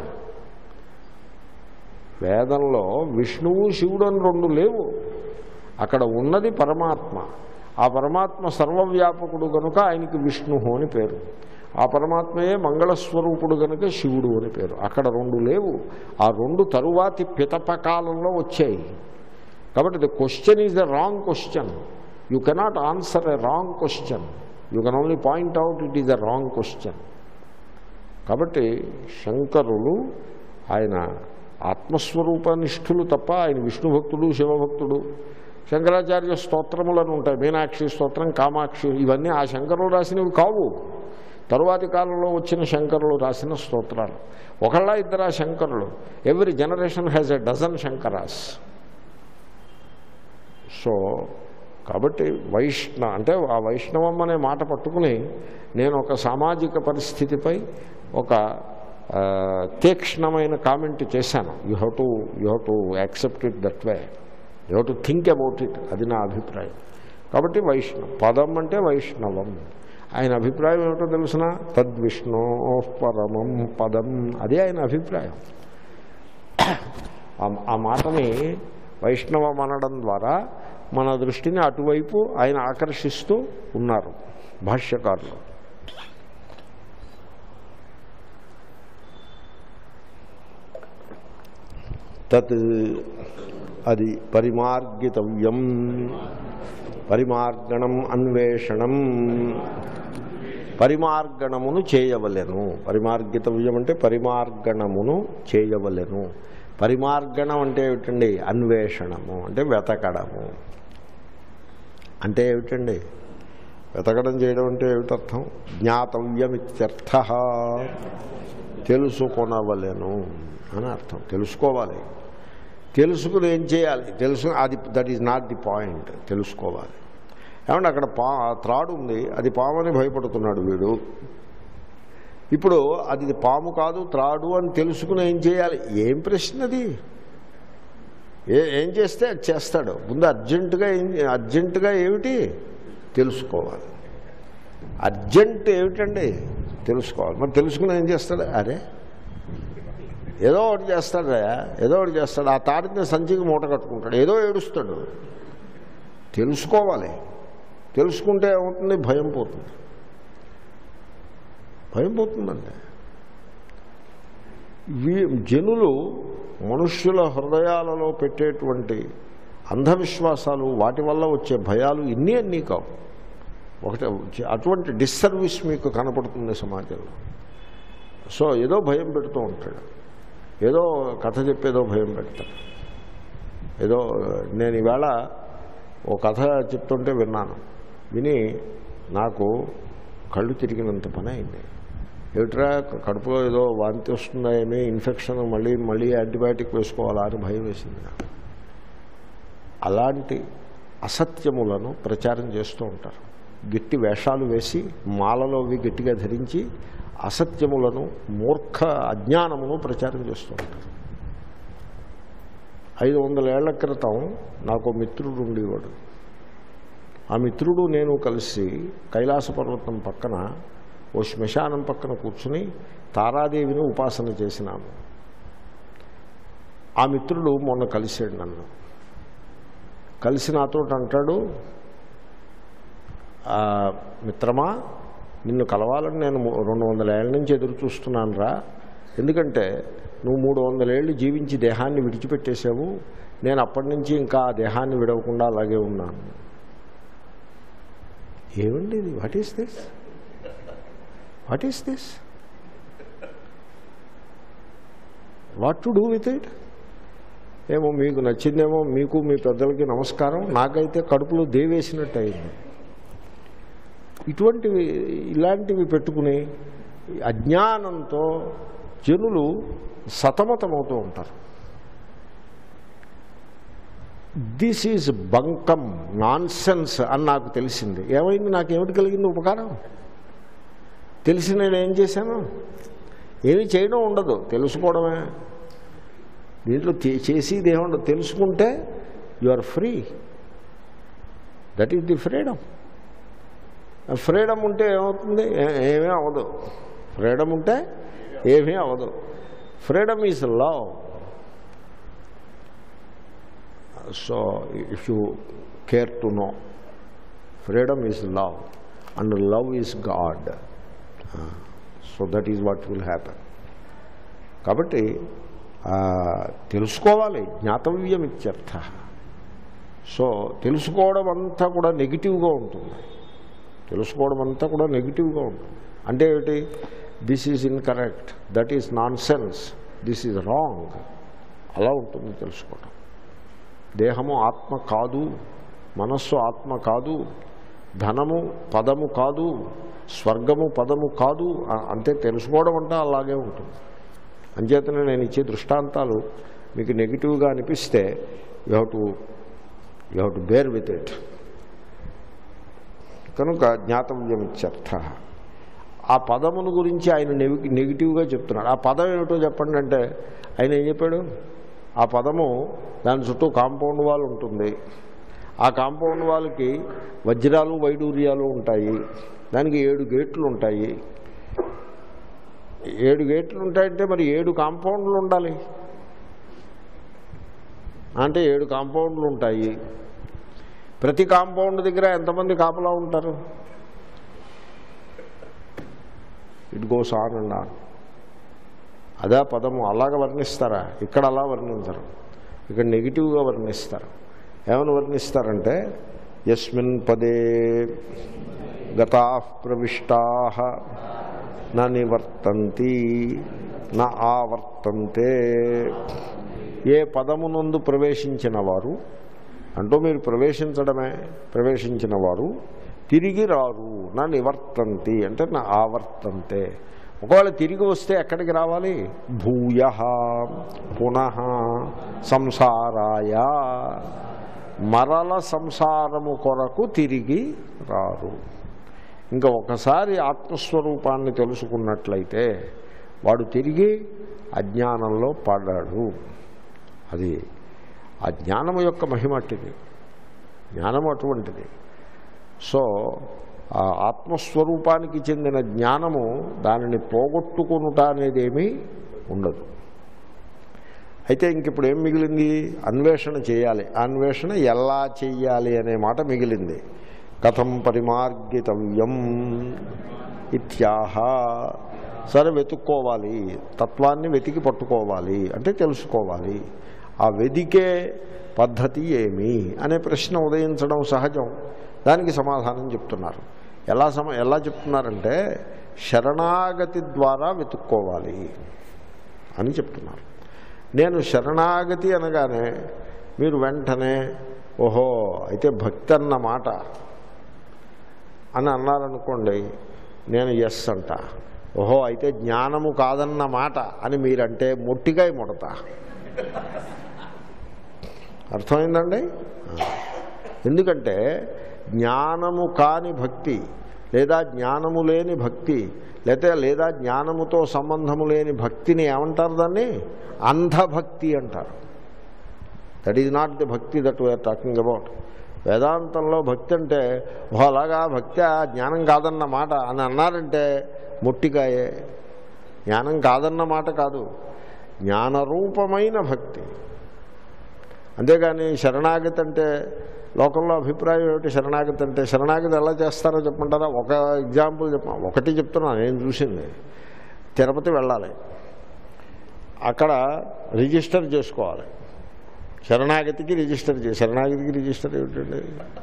S1: వేదంలో విష్ణువు శివుడు అని రెండు లేవు అక్కడ ఉన్నది పరమాత్మ ఆ పరమాత్మ సర్వవ్యాపకుడు కనుక ఆయనకి విష్ణు అని పేరు ఆ పరమాత్మయే మంగళస్వరూపుడు కనుక శివుడు అని పేరు అక్కడ రెండు లేవు ఆ రెండు తరువాతి పితప కాలంలో వచ్చాయి కాబట్టి the question is the wrong question you cannot answer a wrong question you can only point out it is a wrong question కాబట్టి శంకరులు ఆయన ఆత్మస్వరూపనిష్ఠులు తప్ప ఆయన విష్ణు భక్తుడు శివభక్తుడు శంకరాచార్య స్తోత్రములను ఉంటాయి మీనాక్షి స్తోత్రం కామాక్షి ఇవన్నీ ఆ శంకరులు రాసినవి కావు తరువాతి కాలంలో వచ్చిన శంకరులు రాసిన స్తోత్రాలు ఒకళ్ళ ఇద్దరు ఆ శంకరులు every generation has a dozen Shankaras so కాబట్టి వైష్ణ అంటే ఆ వైష్ణవం అనే మాట పట్టుకుని నేను ఒక సామాజిక పరిస్థితిపై ఒక ఆ, తీక్ష్ణమైన కామెంట్ చేశాను you have to you have to accept it that way you have to think about it అది నా అభిప్రాయం కాబట్టి వైష్ణవం పదం అంటే వైష్ణవం ఆయన అభిప్రాయం ఏమిటో తెలుసిన తద్విష్ణో పరమం పదం అదే ఆయన అభిప్రాయం ఆ- ఆ మాటని వైష్ణవం అనడం ద్వారా మన దృష్టిని అటువైపు ఆయన ఆకర్షిస్తూ ఉన్నారు భాష్యకారులు తత్ అది పరిమార్గితవ్యం పరిమార్గణం అన్వేషణం పరిమార్గణమును చేయవలెను పరిమార్గితవ్యం అంటే పరిమార్గణమును చేయవలెను పరిమార్గణం అంటే ఏమిటండి అన్వేషణము అంటే వెతకడము అంటే ఏమిటండి వెతకడం చేయడం అంటే ఏమిటర్థం జ్ఞాతవ్యమిత్యర్థ తెలుసుకొనవలెను అని అర్థం తెలుసుకోవాలి తెలుసుకుని ఏం చేయాలి తెలుసు అది that is not the point తెలుసుకోవాలి ఏమంటే అక్కడ పా త్రాడు ఉంది అది పామని భయపడుతున్నాడు వీడు ఇప్పుడు అది పాము కాదు త్రాడు అని తెలుసుకుని ఏం చేయాలి ఏం ప్రశ్న అది ఏ ఏం చేస్తే అది చేస్తాడు ముందు అర్జెంటుగా ఏం అర్జెంటుగా ఏమిటి తెలుసుకోవాలి అర్జెంట్ ఏమిటండి తెలుసుకోవాలి మరి తెలుసుకుని ఏం చేస్తాడు అరే ఏదో ఒకటి చేస్తాడు ఏదో ఒకటి చేస్తాడు ఆ తాడిని సంచికి మూట కట్టుకుంటాడు ఏదో ఏడుస్తాడు తెలుసుకోవాలి తెలుసుకుంటే ఏమవుతుంది భయం పోతుంది భయం పోతుందండి వీ జనులు మనుష్యుల హృదయాలలో పెట్టేటువంటి అంధవిశ్వాసాలు వాటి వల్ల వచ్చే భయాలు ఇన్ని అన్నీ కావు ఒకటి అటువంటి డిస్సర్వీస్ మీకు కనపడుతుంది సమాజంలో సో ఏదో భయం పెడుతూ ఉంటాడు ఏదో కథ చెప్పేదో భయం పెడతాడు ఏదో నేను ఈవేళ ఓ కథ చెప్తుంటే విన్నాను విని నాకు కళ్ళు తిరిగినంత పని అయింది ఏమిట్రా కడుపులో ఏదో వాంతి వస్తుందా ఏమీ ఇన్ఫెక్షన్ మళ్ళీ మళ్ళీ యాంటీబయాటిక్ వేసుకోవాలా అని భయం వేసింది నాకు అలాంటి అసత్యములను ప్రచారం చేస్తూ ఉంటారు గట్టి వేషాలు వేసి మాలలో అవి గట్టిగా ధరించి అసత్యములను మూర్ఖ అజ్ఞానమును ప్రచారం చేస్తూ ఉంటారు ఐదు వందల ఏళ్ల క్రితం నాకు మిత్రుడు ఉండేవాడు ఆ మిత్రుడు నేను కలిసి కైలాస పర్వతం పక్కన ఓ శ్మశానం పక్కన కూర్చుని తారాదేవిని ఉపాసన చేసినాము ఆ మిత్రుడు మొన్న కలిసాడు నన్ను కలిసి నాతో అంటాడు "ఆ, మిత్రమా నిన్ను కలవాలని నేను ము- రెండు వందల ఏళ్ళ నుంచి ఎదురు చూస్తున్నాను రా ఎందుకంటే నువ్వు మూడు వందల ఏళ్ళు జీవించి దేహాన్ని విడిచిపెట్టేశావు నేను అప్పటి నుంచి ఇంకా ఆ దేహాన్ని విడవకుండా అలాగే ఉన్నాను ఏమండి ఇది what is this what is this what to do with it ఏమో మీకు నచ్చిందేమో మీకు మీ పెద్దలకి నమస్కారం నాకైతే కడుపులో దేవేసినట్టు అయింది ఇటువంటివి ఇలాంటివి పెట్టుకుని అజ్ఞానంతో జనులు సతమతమవుతూ ఉంటారు this is bunkum nonsense అని నాకు తెలిసింది ఏమైంది నాకు ఏమిటి కలిగింది ఉపకారం తెలిసి నేను ఏం చేశాను ఏమి చేయడం ఉండదు తెలుసుకోవడమే దీంట్లో చే- చేసేది ఏముండదు తెలుసుకుంటే you are free that is the freedom freedom ఉంటే ఏమవుతుంది ఏ- ఏమీ అవ్వదు ఫ్రీడమ్ ఉంటే ఏమీ అవ్వదు freedom is love so if you care to know freedom is love and love is God so that is what will happen కాబట్టి ఆ, తెలుసుకోవాలి జ్ఞాతవ్యం ఇత్యర్థ సో తెలుసుకోవడం అంతా కూడా నెగిటివ్గా ఉంటుంది తెలుసుకోవడం అంతా కూడా నెగిటివ్గా ఉంటుంది అంటే ఏమిటి this is incorrect that is nonsense this is wrong అలా ఉంటుంది తెలుసుకోవడం దేహము ఆత్మ కాదు మనస్సు ఆత్మ కాదు ధనము పదము కాదు స్వర్గము పదము కాదు అ- అంతే తెలుసుకోవడం అంటే అలాగే ఉంటుంది అంచేతనే నేను ఇచ్చే దృష్టాంతాలు మీకు నెగిటివ్గా అనిపిస్తే you have to you have to bear with it కనుక జ్ఞాతవ్యం ఇత్యర్థ ఆ పదమును గురించి ఆయన నెగి నెగిటివ్గా చెప్తున్నాడు ఆ పదం ఏమిటో చెప్పండి అంటే ఆయన ఏం చెప్పాడు ఆ పదము దాని చుట్టూ కాంపౌండ్ వాల్ ఉంటుంది ఆ కాంపౌండ్ వాళ్ళకి వజ్రాలు వైడూర్యాలు ఉంటాయి దానికి ఏడు గేట్లు ఉంటాయి ఏడు గేట్లు ఉంటాయంటే మరి ఏడు కాంపౌండ్లు ఉండాలి అంటే ఏడు కాంపౌండ్లు ఉంటాయి ప్రతి కాంపౌండ్ దగ్గర ఎంతమంది కాపలా ఉంటారు it goes on and on అదే పదము అలాగ వర్ణిస్తారా ఇక్కడ అలా వర్ణించరు ఇక్కడ నెగిటివ్గా వర్ణిస్తారు ఏమని వర్ణిస్తారంటే యస్మిన్ పదే గతా ప్రవిష్టా నా నివర్తంతి నా ఆవర్తంతే ఏ పదమునందు ప్రవేశించిన వారు అంటూ మీరు ప్రవేశించడమే ప్రవేశించిన వారు తిరిగి రారు నా నివర్తంతి అంటే నా ఆవర్తంతే ఒకవేళ తిరిగి వస్తే ఎక్కడికి రావాలి భూయ పునః సంసారాయ మరల సంసారము కొరకు తిరిగి రారు ఇంకా ఒకసారి ఆత్మస్వరూపాన్ని తెలుసుకున్నట్లయితే వాడు తిరిగి అజ్ఞానంలో పడ్డాడు అది ఆ జ్ఞానము యొక్క మహిమట్టిది జ్ఞానము అటువంటిది సో ఆ ఆత్మస్వరూపానికి చెందిన జ్ఞానము దానిని పోగొట్టుకునుట అనేది ఏమీ ఉండదు అయితే ఇంక ఇప్పుడు ఏం మిగిలింది అన్వేషణ చేయాలి ఆ అన్వేషణ ఎలా చెయ్యాలి అనే మాట మిగిలింది కథం పరిమార్గితవ్యం ఇత్యాహ సరే వెతుక్కోవాలి తత్వాన్ని వెతికి పట్టుకోవాలి అంటే తెలుసుకోవాలి ఆ వెదికే పద్ధతి ఏమి అనే ప్రశ్న ఉదయించడం సహజం దానికి సమాధానం చెప్తున్నారు ఎలా సమ ఎలా చెప్తున్నారంటే శరణాగతి ద్వారా వెతుక్కోవాలి అని చెప్తున్నారు నేను శరణాగతి అనగానే మీరు వెంటనే ఓహో అయితే భక్తి అన్న మాట అని అన్నారనుకోండి నేను ఎస్ అంట ఓహో అయితే జ్ఞానము కాదన్న మాట అని మీరంటే మొట్టికాయ ముడతా అర్థమైందండి ఎందుకంటే జ్ఞానము కాని భక్తి లేదా జ్ఞానము లేని భక్తి లేదా లేదా జ్ఞానముతో సంబంధము లేని భక్తిని ఏమంటారు దాన్ని అంధభక్తి అంటారు that is not the bhakti that we are talking about వేదాంతంలో భక్తి అంటే ఓ అలాగా భక్తి ఆ జ్ఞానం కాదన్న మాట అని అన్నారంటే మొట్టికాయే జ్ఞానం కాదన్న మాట కాదు జ్ఞానరూపమైన భక్తి అంతేగాని శరణాగతి అంటే లోకంలో అభిప్రాయం ఏమిటి శరణాగతి అంటే శరణాగతి ఎలా చేస్తారో చెప్పమంటారా ఒక ఎగ్జాంపుల్ చెప్ప ఒకటి చెప్తున్నాను నేను చూసింది తిరుపతి వెళ్ళాలి అక్కడ రిజిస్టర్ చేసుకోవాలి శరణాగతికి రిజిస్టర్ చే శరణాగతికి రిజిస్టర్ ఏమిటండి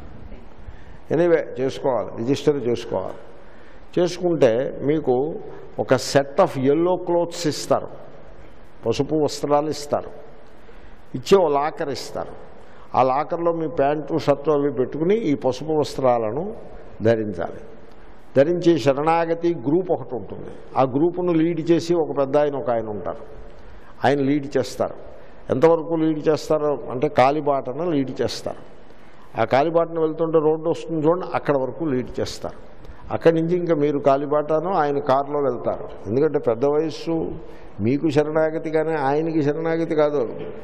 S1: ఎనీవే చేసుకోవాలి రిజిస్టర్ చేసుకోవాలి చేసుకుంటే మీకు ఒక సెట్ ఆఫ్ ఎల్లో క్లోత్స్ ఇస్తారు పసుపు వస్త్రాలు ఇస్తారు ఇచ్చే ఓ లాకర్ ఇస్తారు ఆ లాకర్లో మీ ప్యాంటు షర్టు అవి పెట్టుకుని ఈ పసుపు వస్త్రాలను ధరించాలి ధరించి శరణాగతి గ్రూప్ ఒకటి ఉంటుంది ఆ గ్రూపును లీడ్ చేసి ఒక పెద్ద ఆయన ఒక ఆయన ఉంటారు ఆయన లీడ్ చేస్తారు ఎంతవరకు లీడ్ చేస్తారో అంటే కాలిబాటను లీడ్ చేస్తారు ఆ కాలిబాటను వెళ్తుంటే రోడ్డు వస్తుంది చూడండి అక్కడ వరకు లీడ్ చేస్తారు అక్కడి నుంచి ఇంకా మీరు కాలిబాటను ఆయన కారులో వెళ్తారు ఎందుకంటే పెద్ద వయస్సు మీకు శరణాగతి కానీ ఆయనకి శరణాగతి కాదు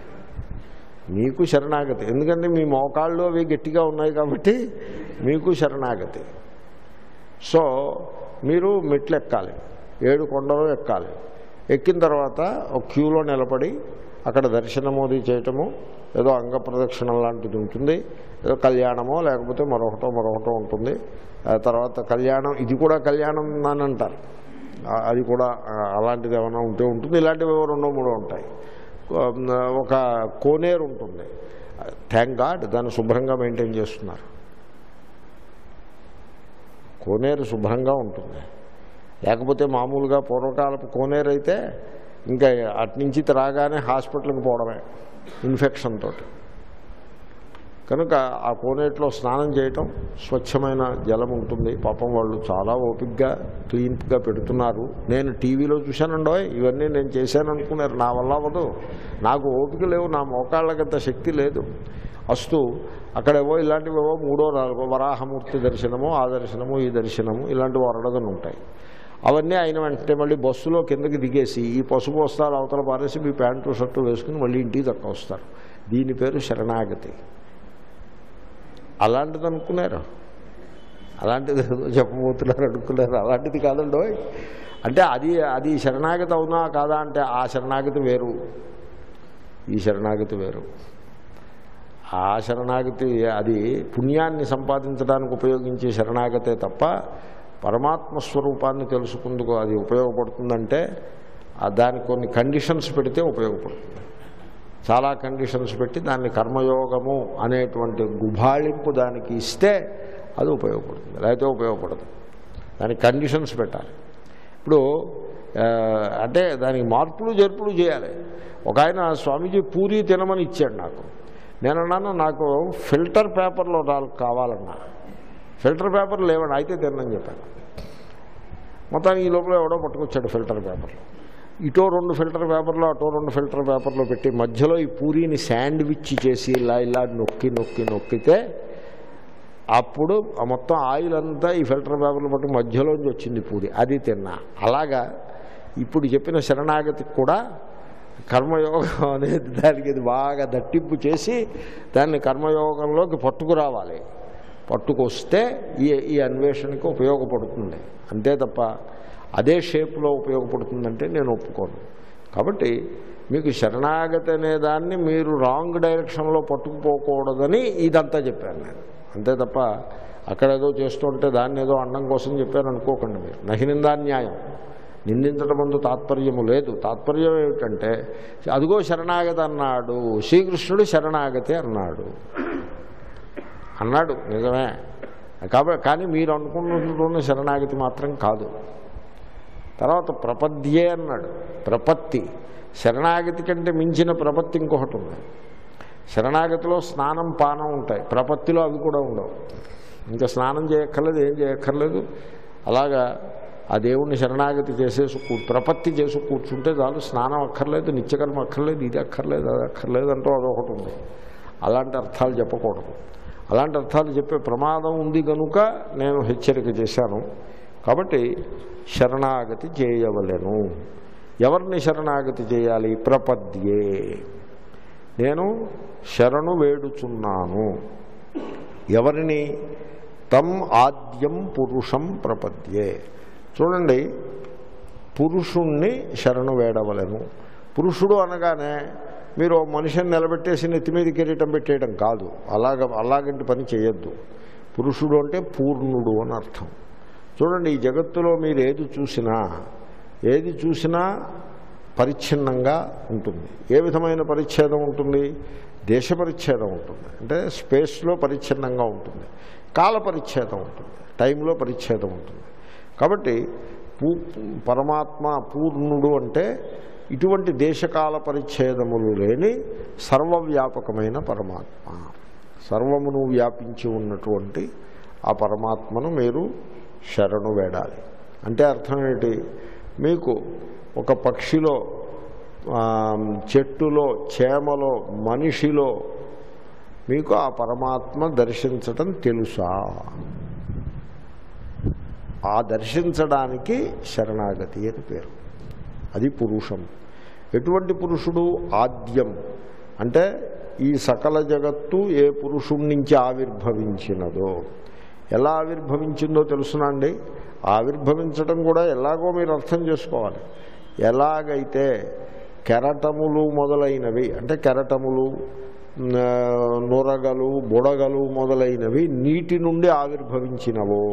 S1: మీకు శరణాగతి ఎందుకంటే మీ మోకాళ్ళు అవి గట్టిగా ఉన్నాయి కాబట్టి మీకు శరణాగతి సో మీరు మెట్లు ఎక్కాలి ఏడు కొండలు ఎక్కాలి ఎక్కిన తర్వాత ఒక క్యూలో నిలబడి అక్కడ దర్శనమోది చేయటము ఏదో అంగ ప్రదక్షిణం లాంటిది ఉంటుంది ఏదో కళ్యాణమో లేకపోతే మరొకటో మరొకటో ఉంటుంది ఆ తర్వాత కళ్యాణం ఇది కూడా కళ్యాణం అని అంటారు ఆ, అది కూడా ఆ, అలాంటిది ఏమైనా ఉంటే ఉంటుంది ఇలాంటివి ఏవో రెండో మూడో ఉంటాయి ఒక కోనేరు ఉంటుంది థ్యాంక్ గాడ్ దాన్ని శుభ్రంగా మెయింటైన్ చేస్తున్నారు కోనేరు శుభ్రంగా ఉంటుంది లేకపోతే మామూలుగా పూర్వకాలపు కోనేరు అయితే ఇంకా అట్నుంచి రాగానే హాస్పిటల్కి పోవడమే ఇన్ఫెక్షన్ తోటి కనుక ఆ కోనేటిలో స్నానం చేయటం స్వచ్ఛమైన జలం ఉంటుంది పాపం వాళ్ళు చాలా ఓపిక్గా క్లీన్గా పెడుతున్నారు నేను టీవీలో చూశానండో ఇవన్నీ నేను చేశాను అనుకున్నారు నా వల్ల అవ్వదు నాకు ఓపిక లేవు నా మోకాళ్ళకంత శక్తి లేదు అస్తు అక్కడేవో ఇలాంటివేవో మూడో నాలుగో వరాహమూర్తి దర్శనము ఆ దర్శనము ఈ దర్శనము ఇలాంటివి అరడదని ఉంటాయి అవన్నీ అయిన వెంటనే మళ్ళీ బస్సులో కిందకి దిగేసి ఈ పసుపు వస్తారు అవతల పారేసి మీ ప్యాంటు షర్టు వేసుకుని మళ్ళీ ఇంటికి దక్క వస్తారు దీని పేరు శరణాగతి అలాంటిది అనుకున్నారు అలాంటిది ఏదో చెప్పబోతున్నారు అనుకున్నారు అలాంటిది కాదండో అంటే అది అది శరణాగతి అవునా కాదా అంటే ఆ శరణాగతి వేరు ఈ శరణాగతి వేరు ఆ శరణాగతి అది పుణ్యాన్ని సంపాదించడానికి ఉపయోగించే శరణాగతే తప్ప పరమాత్మ స్వరూపాన్ని తెలుసుకుందుకు అది ఉపయోగపడుతుందంటే ఆ దానికి కొన్ని కండిషన్స్ పెడితే ఉపయోగపడుతుంది చాలా కండిషన్స్ పెట్టి దాన్ని కర్మయోగము అనేటువంటి గుబాళింపు దానికి ఇస్తే అది ఉపయోగపడుతుంది లేకపోతే ఉపయోగపడదు దానికి కండిషన్స్ పెట్టాలి ఇప్పుడు ఆ, అంటే దానికి మార్పులు జరుపులు చేయాలి ఒక ఆయన స్వామీజీ పూరి తినమని ఇచ్చాడు నాకు నేను అన్నాను నాకు ఫిల్టర్ పేపర్లో నాలుగు కావాలన్నా ఫిల్టర్ పేపర్ లేవండి అయితే తినని చెప్పాను మొత్తానికి ఈ లోపల ఎవడో పట్టుకొచ్చాడు ఫిల్టర్ పేపర్ ఇటో రెండు ఫిల్టర్ పేపర్లో అటో రెండు ఫిల్టర్ పేపర్లో పెట్టి మధ్యలో ఈ పూరీని శాండ్విచ్ చేసి ఇలా ఇలా నొక్కి నొక్కి నొక్కితే అప్పుడు ఆ మొత్తం ఆయిల్ అంతా ఈ ఫిల్టర్ పేపర్లు పట్టు మధ్యలోంచి వచ్చింది పూరి అది తిన్నా అలాగా ఇప్పుడు చెప్పిన శరణాగతికి కూడా కర్మయోగం అనేది దానికి ఇది బాగా దట్టింపు చేసి దాన్ని కర్మయోగంలోకి పట్టుకురావాలి పట్టుకొస్తే ఈ ఈ అన్వేషణకి ఉపయోగపడుతుంది అంతే తప్ప అదే షేప్లో ఉపయోగపడుతుందంటే నేను ఒప్పుకోను కాబట్టి మీకు శరణాగతి అనే దాన్ని మీరు రాంగ్ డైరెక్షన్లో పట్టుకుపోకూడదని ఇదంతా చెప్పాను నేను అంతే తప్ప అక్కడ ఏదో చేస్తుంటే దాన్ని ఏదో అన్నం కోసం చెప్పాను అనుకోకండి మీరు నహినిందా న్యాయం నిందించడం ముందు తాత్పర్యము లేదు తాత్పర్యం ఏమిటంటే అదిగో శరణాగతి అన్నాడు శ్రీకృష్ణుడు శరణాగతి అన్నాడు అన్నాడు నిజమే కాబట్టి కానీ మీరు అనుకుంటున్న శరణాగతి మాత్రం కాదు తర్వాత ప్రపద్యే అన్నాడు ప్రపత్తి శరణాగతి కంటే మించిన ప్రపత్తి ఇంకొకటి ఉంది శరణాగతిలో స్నానం పానం ఉంటాయి ప్రపత్తిలో అవి కూడా ఉండవు ఇంకా స్నానం చేయక్కర్లేదు ఏం చేయక్కర్లేదు అలాగా ఆ దేవుణ్ణి శరణాగతి చేసేసి కూ ప్రపత్తి చేసి కూర్చుంటే చాలు స్నానం అక్కర్లేదు నిత్యకర్మ అక్కర్లేదు ఇది అక్కర్లేదు అది అక్కర్లేదు అంటూ అదొకటి ఉంది అలాంటి అర్థాలు చెప్పకూడదు అలాంటి అర్థాలు చెప్పే ప్రమాదం ఉంది కనుక నేను హెచ్చరిక చేశాను కాబట్టి శరణాగతి చేయవలెను ఎవరిని శరణాగతి చేయాలి ప్రపద్యే నేను శరణు వేడుచున్నాను ఎవరిని తం ఆద్యం పురుషం ప్రపద్యే చూడండి పురుషుణ్ణి శరణు వేడవలను పురుషుడు అనగానే మీరు ఓ మనిషిని నిలబెట్టేసి నెత్తి మీద కిరీటం పెట్టేయడం కాదు అలాగ అలాగంటి పని చేయొద్దు పురుషుడు అంటే పూర్ణుడు అని అర్థం చూడండి ఈ జగత్తులో మీరు ఏది చూసినా ఏది చూసినా పరిచ్ఛిన్నంగా ఉంటుంది ఏ విధమైన పరిచ్ఛేదం ఉంటుంది దేశ పరిచ్ఛేదం ఉంటుంది అంటే స్పేస్లో పరిచ్ఛిన్నంగా ఉంటుంది కాల పరిచ్ఛేదం ఉంటుంది టైంలో పరిచ్ఛేదం ఉంటుంది కాబట్టి పూ పరమాత్మ పూర్ణుడు అంటే ఇటువంటి దేశకాల పరిచ్ఛేదములు లేని సర్వవ్యాపకమైన పరమాత్మ సర్వమును వ్యాపించి ఉన్నటువంటి ఆ పరమాత్మను మీరు శరణు వేడాలి అంటే అర్థం ఏంటి మీకు ఒక పక్షిలో ఆ, చెట్టులో చేమలో మనిషిలో మీకు ఆ పరమాత్మ దర్శించటం తెలుసా ఆ దర్శించడానికి శరణాగతి అని పేరు అది పురుషం ఎటువంటి పురుషుడు ఆద్యం అంటే ఈ సకల జగత్తు ఏ పురుషుడి నుంచి ఆవిర్భవించినదో ఎలా ఆవిర్భవించిందో తెలుసునండి ఆవిర్భవించడం కూడా ఎలాగో మీరు అర్థం చేసుకోవాలి ఎలాగైతే కెరటములు మొదలైనవి అంటే కెరటములు న- నురగలు బుడగలు మొదలైనవి నీటి నుండి ఆవిర్భవించినవో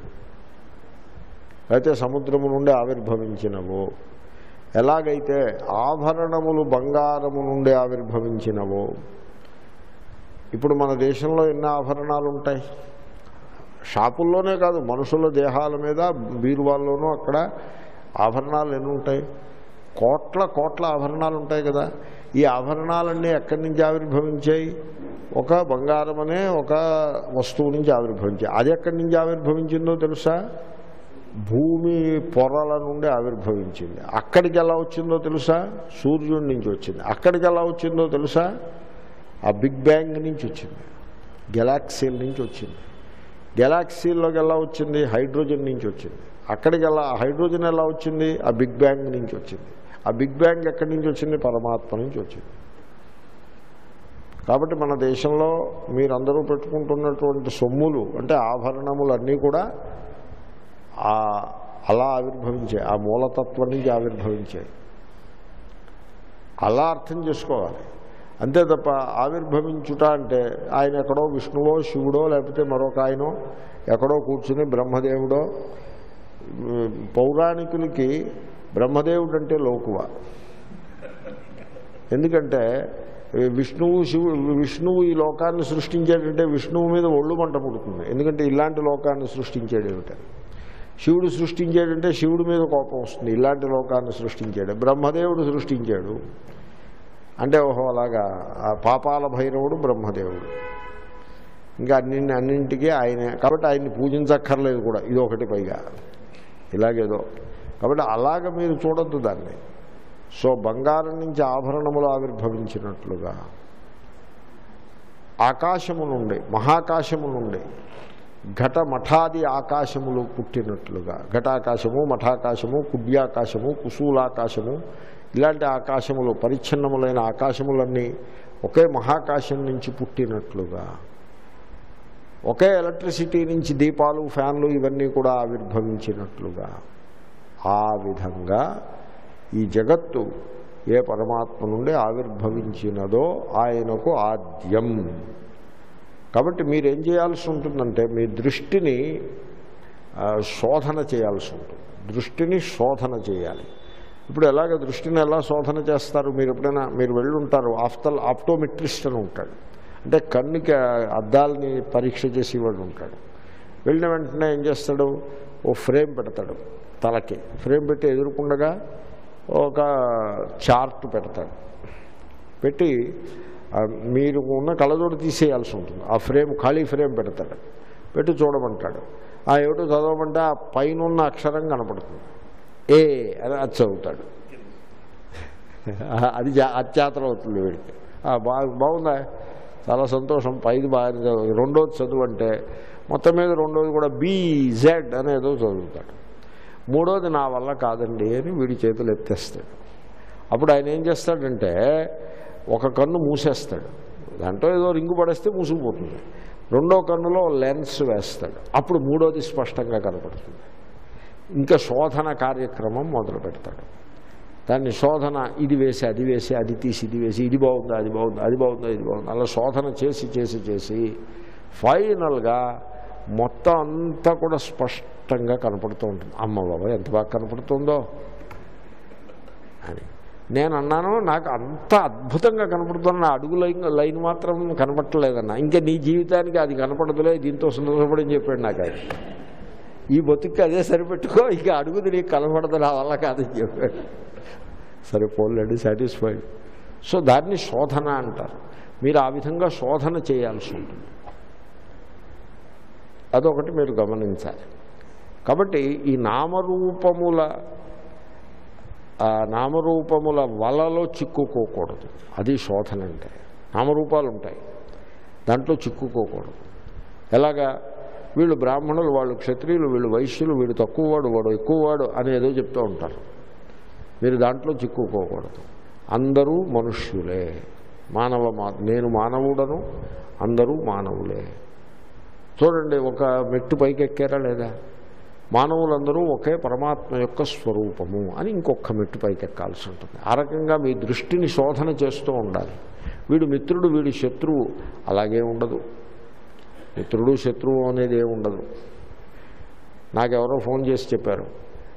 S1: అయితే సముద్రము నుండి ఆవిర్భవించినవో ఎలాగైతే ఆభరణములు బంగారము నుండి ఆవిర్భవించినవో ఇప్పుడు మన దేశంలో ఎన్ని ఆభరణాలు ఉంటాయి షాపుల్లోనే కాదు మనుషుల దేహాల మీద బీరువాల్లోనూ అక్కడ ఆభరణాలు ఎన్ని ఉంటాయి కోట్ల కోట్ల ఆభరణాలు ఉంటాయి కదా ఈ ఆభరణాలన్నీ ఎక్కడి నుంచి ఆవిర్భవించాయి ఒక బంగారం అనే ఒక వస్తువు నుంచి ఆవిర్భవించాయి అది ఎక్కడి నుంచి ఆవిర్భవించిందో తెలుసా భూమి పొరల నుండి ఆవిర్భవించింది అక్కడికి ఎలా వచ్చిందో తెలుసా సూర్యుడి నుంచి వచ్చింది అక్కడికి ఎలా వచ్చిందో తెలుసా ఆ బిగ్ బ్యాంగ్ నుంచి వచ్చింది గెలాక్సీల నుంచి వచ్చింది గెలాక్సీల్లోకి ఎలా వచ్చింది హైడ్రోజన్ నుంచి వచ్చింది అక్కడికి ఎలా హైడ్రోజన్ ఎలా వచ్చింది ఆ బిగ్ బ్యాంగ్ నుంచి వచ్చింది ఆ బిగ్ బ్యాంగ్ ఎక్కడి నుంచి వచ్చింది పరమాత్మ నుంచి వచ్చింది కాబట్టి మన దేశంలో మీరందరూ పెట్టుకుంటున్నటువంటి సొమ్ములు అంటే ఆభరణములు అన్నీ కూడా ఆ అలా ఆవిర్భవించాయి ఆ మూలతత్వం నుంచి ఆవిర్భవించాయి అలా అర్థం చేసుకోవాలి అంతే తప్ప ఆవిర్భవించుట అంటే ఆయన ఎక్కడో విష్ణువో శివుడో లేకపోతే మరొక ఆయనో ఎక్కడో కూర్చుని బ్రహ్మదేవుడో ఉమ్, పౌరాణికులకి బ్రహ్మదేవుడు అంటే లోకువ ఎందుకంటే ఈ విష్ణువు శివు విష్ణువు ఈ లోకాన్ని సృష్టించాడంటే విష్ణువు మీద ఒళ్ళు మంట పుడుతుంది ఎందుకంటే ఇలాంటి లోకాన్ని సృష్టించాడు ఏమిటని శివుడు సృష్టించాడంటే శివుడి మీద కోపం వస్తుంది ఇలాంటి లోకాన్ని సృష్టించాడు బ్రహ్మదేవుడు సృష్టించాడు అంటే ఓహో అలాగా ఆ పాపాల భైరవుడు బ్రహ్మదేవుడు ఇంకా అన్ని అన్నింటికీ ఆయనే కాబట్టి ఆయన్ని పూజించక్కర్లేదు కూడా ఇది ఒకటి పైగా ఇలాగేదో కాబట్టి అలాగ మీరు చూడొద్దు దాన్ని సో బంగారం నుంచి ఆభరణములు ఆవిర్భవించినట్లుగా ఆకాశము నుండి మహాకాశము నుండి ఘట మఠాది ఆకాశములు పుట్టినట్లుగా ఘటాకాశము మఠాకాశము కుడ్యాకాశము కుశూలాకాశము ఇలాంటి ఆకాశములు పరిచ్ఛిన్నములైన ఆకాశములన్నీ ఒకే మహాకాశం నుంచి పుట్టినట్లుగా ఒకే ఎలక్ట్రిసిటీ నుంచి దీపాలు ఫ్యాన్లు ఇవన్నీ కూడా ఆవిర్భవించినట్లుగా ఆ విధంగా ఈ జగత్తు ఏ పరమాత్మ నుండి ఆవిర్భవించినదో ఆయనకు ఆద్యం కాబట్టి మీరేం చేయాల్సి ఉంటుందంటే మీ దృష్టిని ఆ, శోధన చేయాల్సి ఉంటుంది దృష్టిని శోధన చేయాలి ఇప్పుడు ఎలాగ దృష్టిని ఎలా శోధన చేస్తారు మీరు ఎప్పుడైనా మీరు వెళ్ళి ఉంటారు ఆఫ్టర్ ఆప్టోమెట్రిస్ట్ అని ఉంటాడు అంటే కన్నుకి ఆ అద్దాలని పరీక్ష చేసేవాడు ఉంటాడు వెళ్ళిన వెంటనే ఏం చేస్తాడు ఓ ఫ్రేమ్ పెడతాడు తలకి ఫ్రేమ్ పెట్టి ఎదుర్కొండగా ఒక చార్ట్ పెడతాడు పెట్టి ఆ, మీరు ఉన్న కళ్ళజోడు తీసేయాల్సి ఉంటుంది ఆ ఫ్రేమ్ ఖాళీ ఫ్రేమ్ పెడతాడు పెట్టి చూడమంటాడు ఆ ఏమిటో చదవమంటే ఆ పైన ఉన్న అక్షరం కనపడుతుంది ఏ అని అది చదువుతాడు అది జా- అత్యాతరం అవుతుంది వీడికి ఆ, బాగా బాగుందా చాలా సంతోషం పైది బాగా చదువు రెండోది చదువు అంటే మొత్తం మీద రెండోది కూడా బీజెడ్ అనేదో చదువుతాడు మూడోది నా వల్ల కాదండి అని వీడి చేతులు ఎత్తేస్తాడు అప్పుడు ఆయన ఏం చేస్తాడంటే ఒక కన్ను మూసేస్తాడు దాంట్లో ఏదో రింగు పడేస్తే మూసుకుపోతుంది రెండో కన్నులో లెన్స్ వేస్తాడు అప్పుడు మూడోది స్పష్టంగా కనపడుతుంది ఇంకా శోధన కార్యక్రమం మొదలు పెడతాడు దాన్ని శోధన ఇది వేసి అది వేసి అది తీసి ఇది వేసి ఇది బాగుందా అది బాగుందా అది బాగుందా ఇది బాగుందా అలా శోధన చేసి చేసి చేసి ఫైనల్గా మొత్తం అంతా కూడా స్పష్టంగా కనపడుతూ ఉంటుంది అమ్మ బాబా ఎంత బాగా కనపడుతుందో అని నేను అన్నాను నాకు అంత అద్భుతంగా కనపడుతున్న నా అడుగు లైన్ లైన్ మాత్రం కనపడలేదన్న ఇంకా నీ జీవితానికి అది కనపడదులే దీంతో సంతోషపడని చెప్పాడు నాకు ఆయన ఈ బతుక్కి అదే సరిపెట్టుకో ఇక అడుగుది నీకు కనపడదు నా వల్ల కాదని చెప్పాడు సరే పోలేడు సాటిస్ఫైడ్ సో దాన్ని శోధన అంటారు మీరు ఆ విధంగా శోధన చేయాల్సి ఉంటుంది అదొకటి మీరు గమనించాలి కాబట్టి ఈ నామరూపముల ఆ నామరూపముల వలలో చిక్కుకోకూడదు అది శోధన అంటే నామరూపాలు ఉంటాయి దాంట్లో చిక్కుకోకూడదు ఎలాగా వీళ్ళు బ్రాహ్మణులు వాళ్ళు క్షత్రియులు వీళ్ళు వైశ్యులు వీడు తక్కువవాడు వాడు ఎక్కువవాడు అని ఏదో చెప్తూ ఉంటారు మీరు దాంట్లో చిక్కుకోకూడదు అందరూ మనుష్యులే మానవ మా నేను మానవుడను అందరూ మానవులే చూడండి ఒక మెట్టు పైకి ఎక్కారా లేదా మానవులందరూ ఒకే పరమాత్మ యొక్క స్వరూపము అని ఇంకొక మెట్టు పైకి ఎక్కాల్సి ఉంటుంది ఆ రకంగా మీ దృష్టిని శోధన చేస్తూ ఉండాలి వీడు మిత్రుడు వీడు శత్రువు అలాగే ఉండదు మిత్రుడు శత్రువు అనేది ఏమి ఉండదు నాకెవరో ఫోన్ చేసి చెప్పారు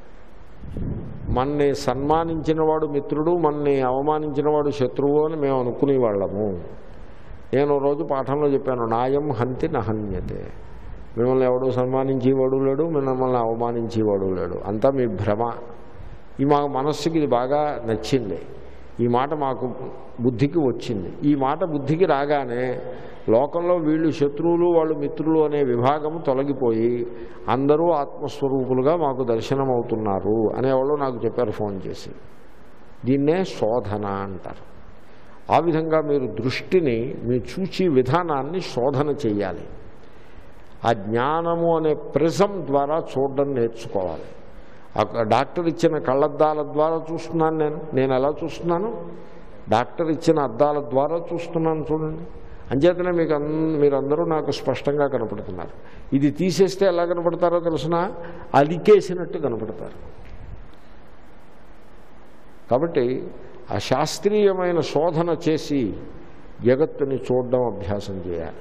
S1: మన్ని సన్మానించిన వాడు మిత్రుడు మన్ని అవమానించిన వాడు శత్రువు అని మేము అనుకునేవాళ్ళము నేను ఓ రోజు పాఠంలో చెప్పాను నాయం హంతి నహన్యతే మిమ్మల్ని ఎవడు సన్మానించేవాడు లేడు మిమ్మల్ని అవమానించేవాడు లేడు అంతా మీ భ్రమ ఈ మా మనస్సుకి ఇది బాగా నచ్చింది ఈ మాట మాకు బుద్ధికి వచ్చింది ఈ మాట బుద్ధికి రాగానే లోకంలో వీళ్ళు శత్రువులు వాళ్ళు మిత్రులు అనే విభాగం తొలగిపోయి అందరూ ఆత్మస్వరూపులుగా మాకు దర్శనం అవుతున్నారు అనేవాళ్ళు నాకు చెప్పారు ఫోన్ చేసి దీన్నే శోధన అంటారు ఆ విధంగా మీరు దృష్టిని మీ చూచి విధానాన్ని శోధన చేయాలి ఆ జ్ఞానము అనే ప్రిజం ద్వారా చూడడం నేర్చుకోవాలి ఆ డాక్టర్ ఇచ్చిన కళ్ళద్దాల ద్వారా చూస్తున్నాను నేను నేను ఎలా చూస్తున్నాను డాక్టర్ ఇచ్చిన అద్దాల ద్వారా చూస్తున్నాను చూడండి అంచేతనే మీకు అన్ మీరందరూ నాకు స్పష్టంగా కనపడుతున్నారు ఇది తీసేస్తే ఎలా కనపడతారో తెలిసిన అలికేసినట్టు కనపడతారు కాబట్టి ఆ శాస్త్రీయమైన శోధన చేసి జగత్తుని చూడడం అభ్యాసం చేయాలి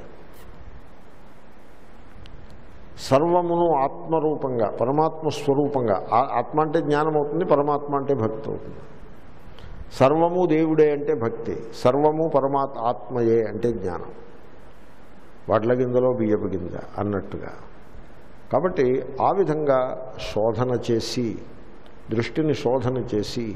S1: సర్వమును ఆత్మరూపంగా పరమాత్మ స్వరూపంగా ఆ- ఆత్మ అంటే జ్ఞానం అవుతుంది పరమాత్మ అంటే భక్తి అవుతుంది సర్వము దేవుడే అంటే భక్తి సర్వము పరమాత్మ ఆత్మయే అంటే జ్ఞానం వడ్ల గింజలో బియ్యపు గింజ అన్నట్టుగా కాబట్టి ఆ విధంగా శోధన చేసి దృష్టిని శోధన చేసి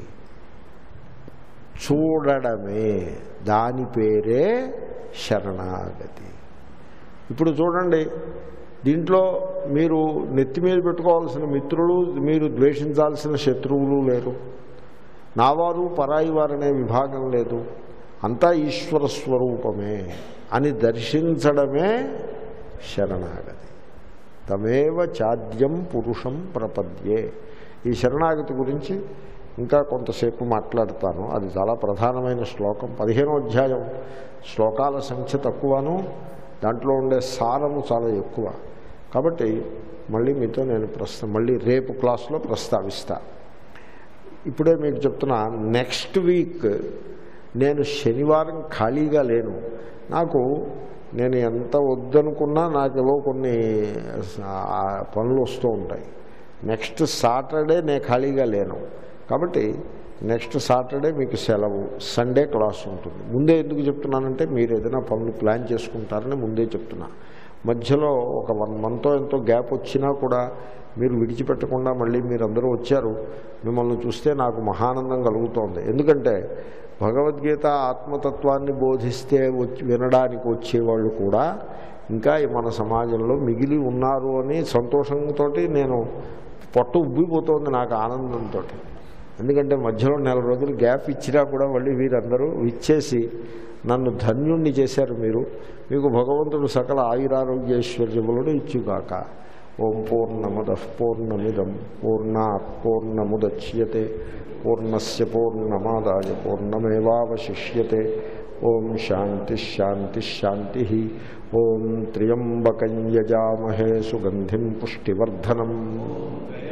S1: చూడడమే దాని పేరే శరణాగతి ఇప్పుడు చూడండి దీంట్లో మీరు నెత్తి మీద పెట్టుకోవాల్సిన మిత్రులు మీరు ద్వేషించాల్సిన శత్రువులు లేరు నావారు పరాయి వారనే విభాగం లేదు అంతా ఈశ్వర స్వరూపమే అని దర్శించడమే శరణాగతి తమేవ చాద్యం పురుషం ప్రపద్యే ఈ శరణాగతి గురించి ఇంకా కొంతసేపు మాట్లాడతాను అది చాలా ప్రధానమైన శ్లోకం పదిహేనో అధ్యాయం శ్లోకాల సంఖ్య తక్కువను దాంట్లో ఉండే సారము చాలా ఎక్కువ కాబట్టి మళ్ళీ మీతో నేను ప్రస్తా మళ్ళీ రేపు క్లాస్లో ప్రస్తావిస్తా ఇప్పుడే మీకు చెప్తున్నా నెక్స్ట్ వీక్ నేను శనివారం ఖాళీగా లేను నాకు నేను ఎంత వద్దనుకున్నా నాకేవో కొన్ని ఆ, పనులు వస్తూ ఉంటాయి నెక్స్ట్ సాటర్డే నేను ఖాళీగా లేను కాబట్టి నెక్స్ట్ సాటర్డే మీకు సెలవు సండే క్లాస్ ఉంటుంది ముందే ఎందుకు చెప్తున్నానంటే మీరు ఏదైనా పనులు ప్లాన్ చేసుకుంటారని ముందే చెప్తున్నా మధ్యలో ఒక వన్ మంత్ ఎంతో గ్యాప్ వచ్చినా కూడా మీరు విడిచిపెట్టకుండా మళ్ళీ మీరందరూ వచ్చారు మిమ్మల్ని చూస్తే నాకు మహానందం కలుగుతోంది ఎందుకంటే భగవద్గీత ఆత్మతత్వాన్ని బోధిస్తే వచ్చి వినడానికి వచ్చేవాళ్ళు కూడా ఇంకా ఈ మన సమాజంలో మిగిలి ఉన్నారు అని సంతోషంతో నేను పొట్ట ఉబ్బిపోతోంది నాకు ఆనందంతో ఎందుకంటే మధ్యలో నెల రోజులు గ్యాప్ ఇచ్చినా కూడా మళ్ళీ వీరందరూ ఇచ్చేసి నన్ను ధన్యుణ్ణి చేశారు మీరు మీకు భగవంతుడు సకల ఆయురారోగ్యైశ్వర్యములను ఇచ్చుగాక ఓం పూర్ణమద పూర్ణమిదం పూర్ణాత్ పూర్ణముద్యతే పూర్ణస్య పూర్ణమాదాయ పూర్ణమేవాశిష్యతే ఓం శాంతి శాంతి శాంతి ఓం త్ర్యంబకం యజామహే సుగంధిం పుష్టివర్ధనం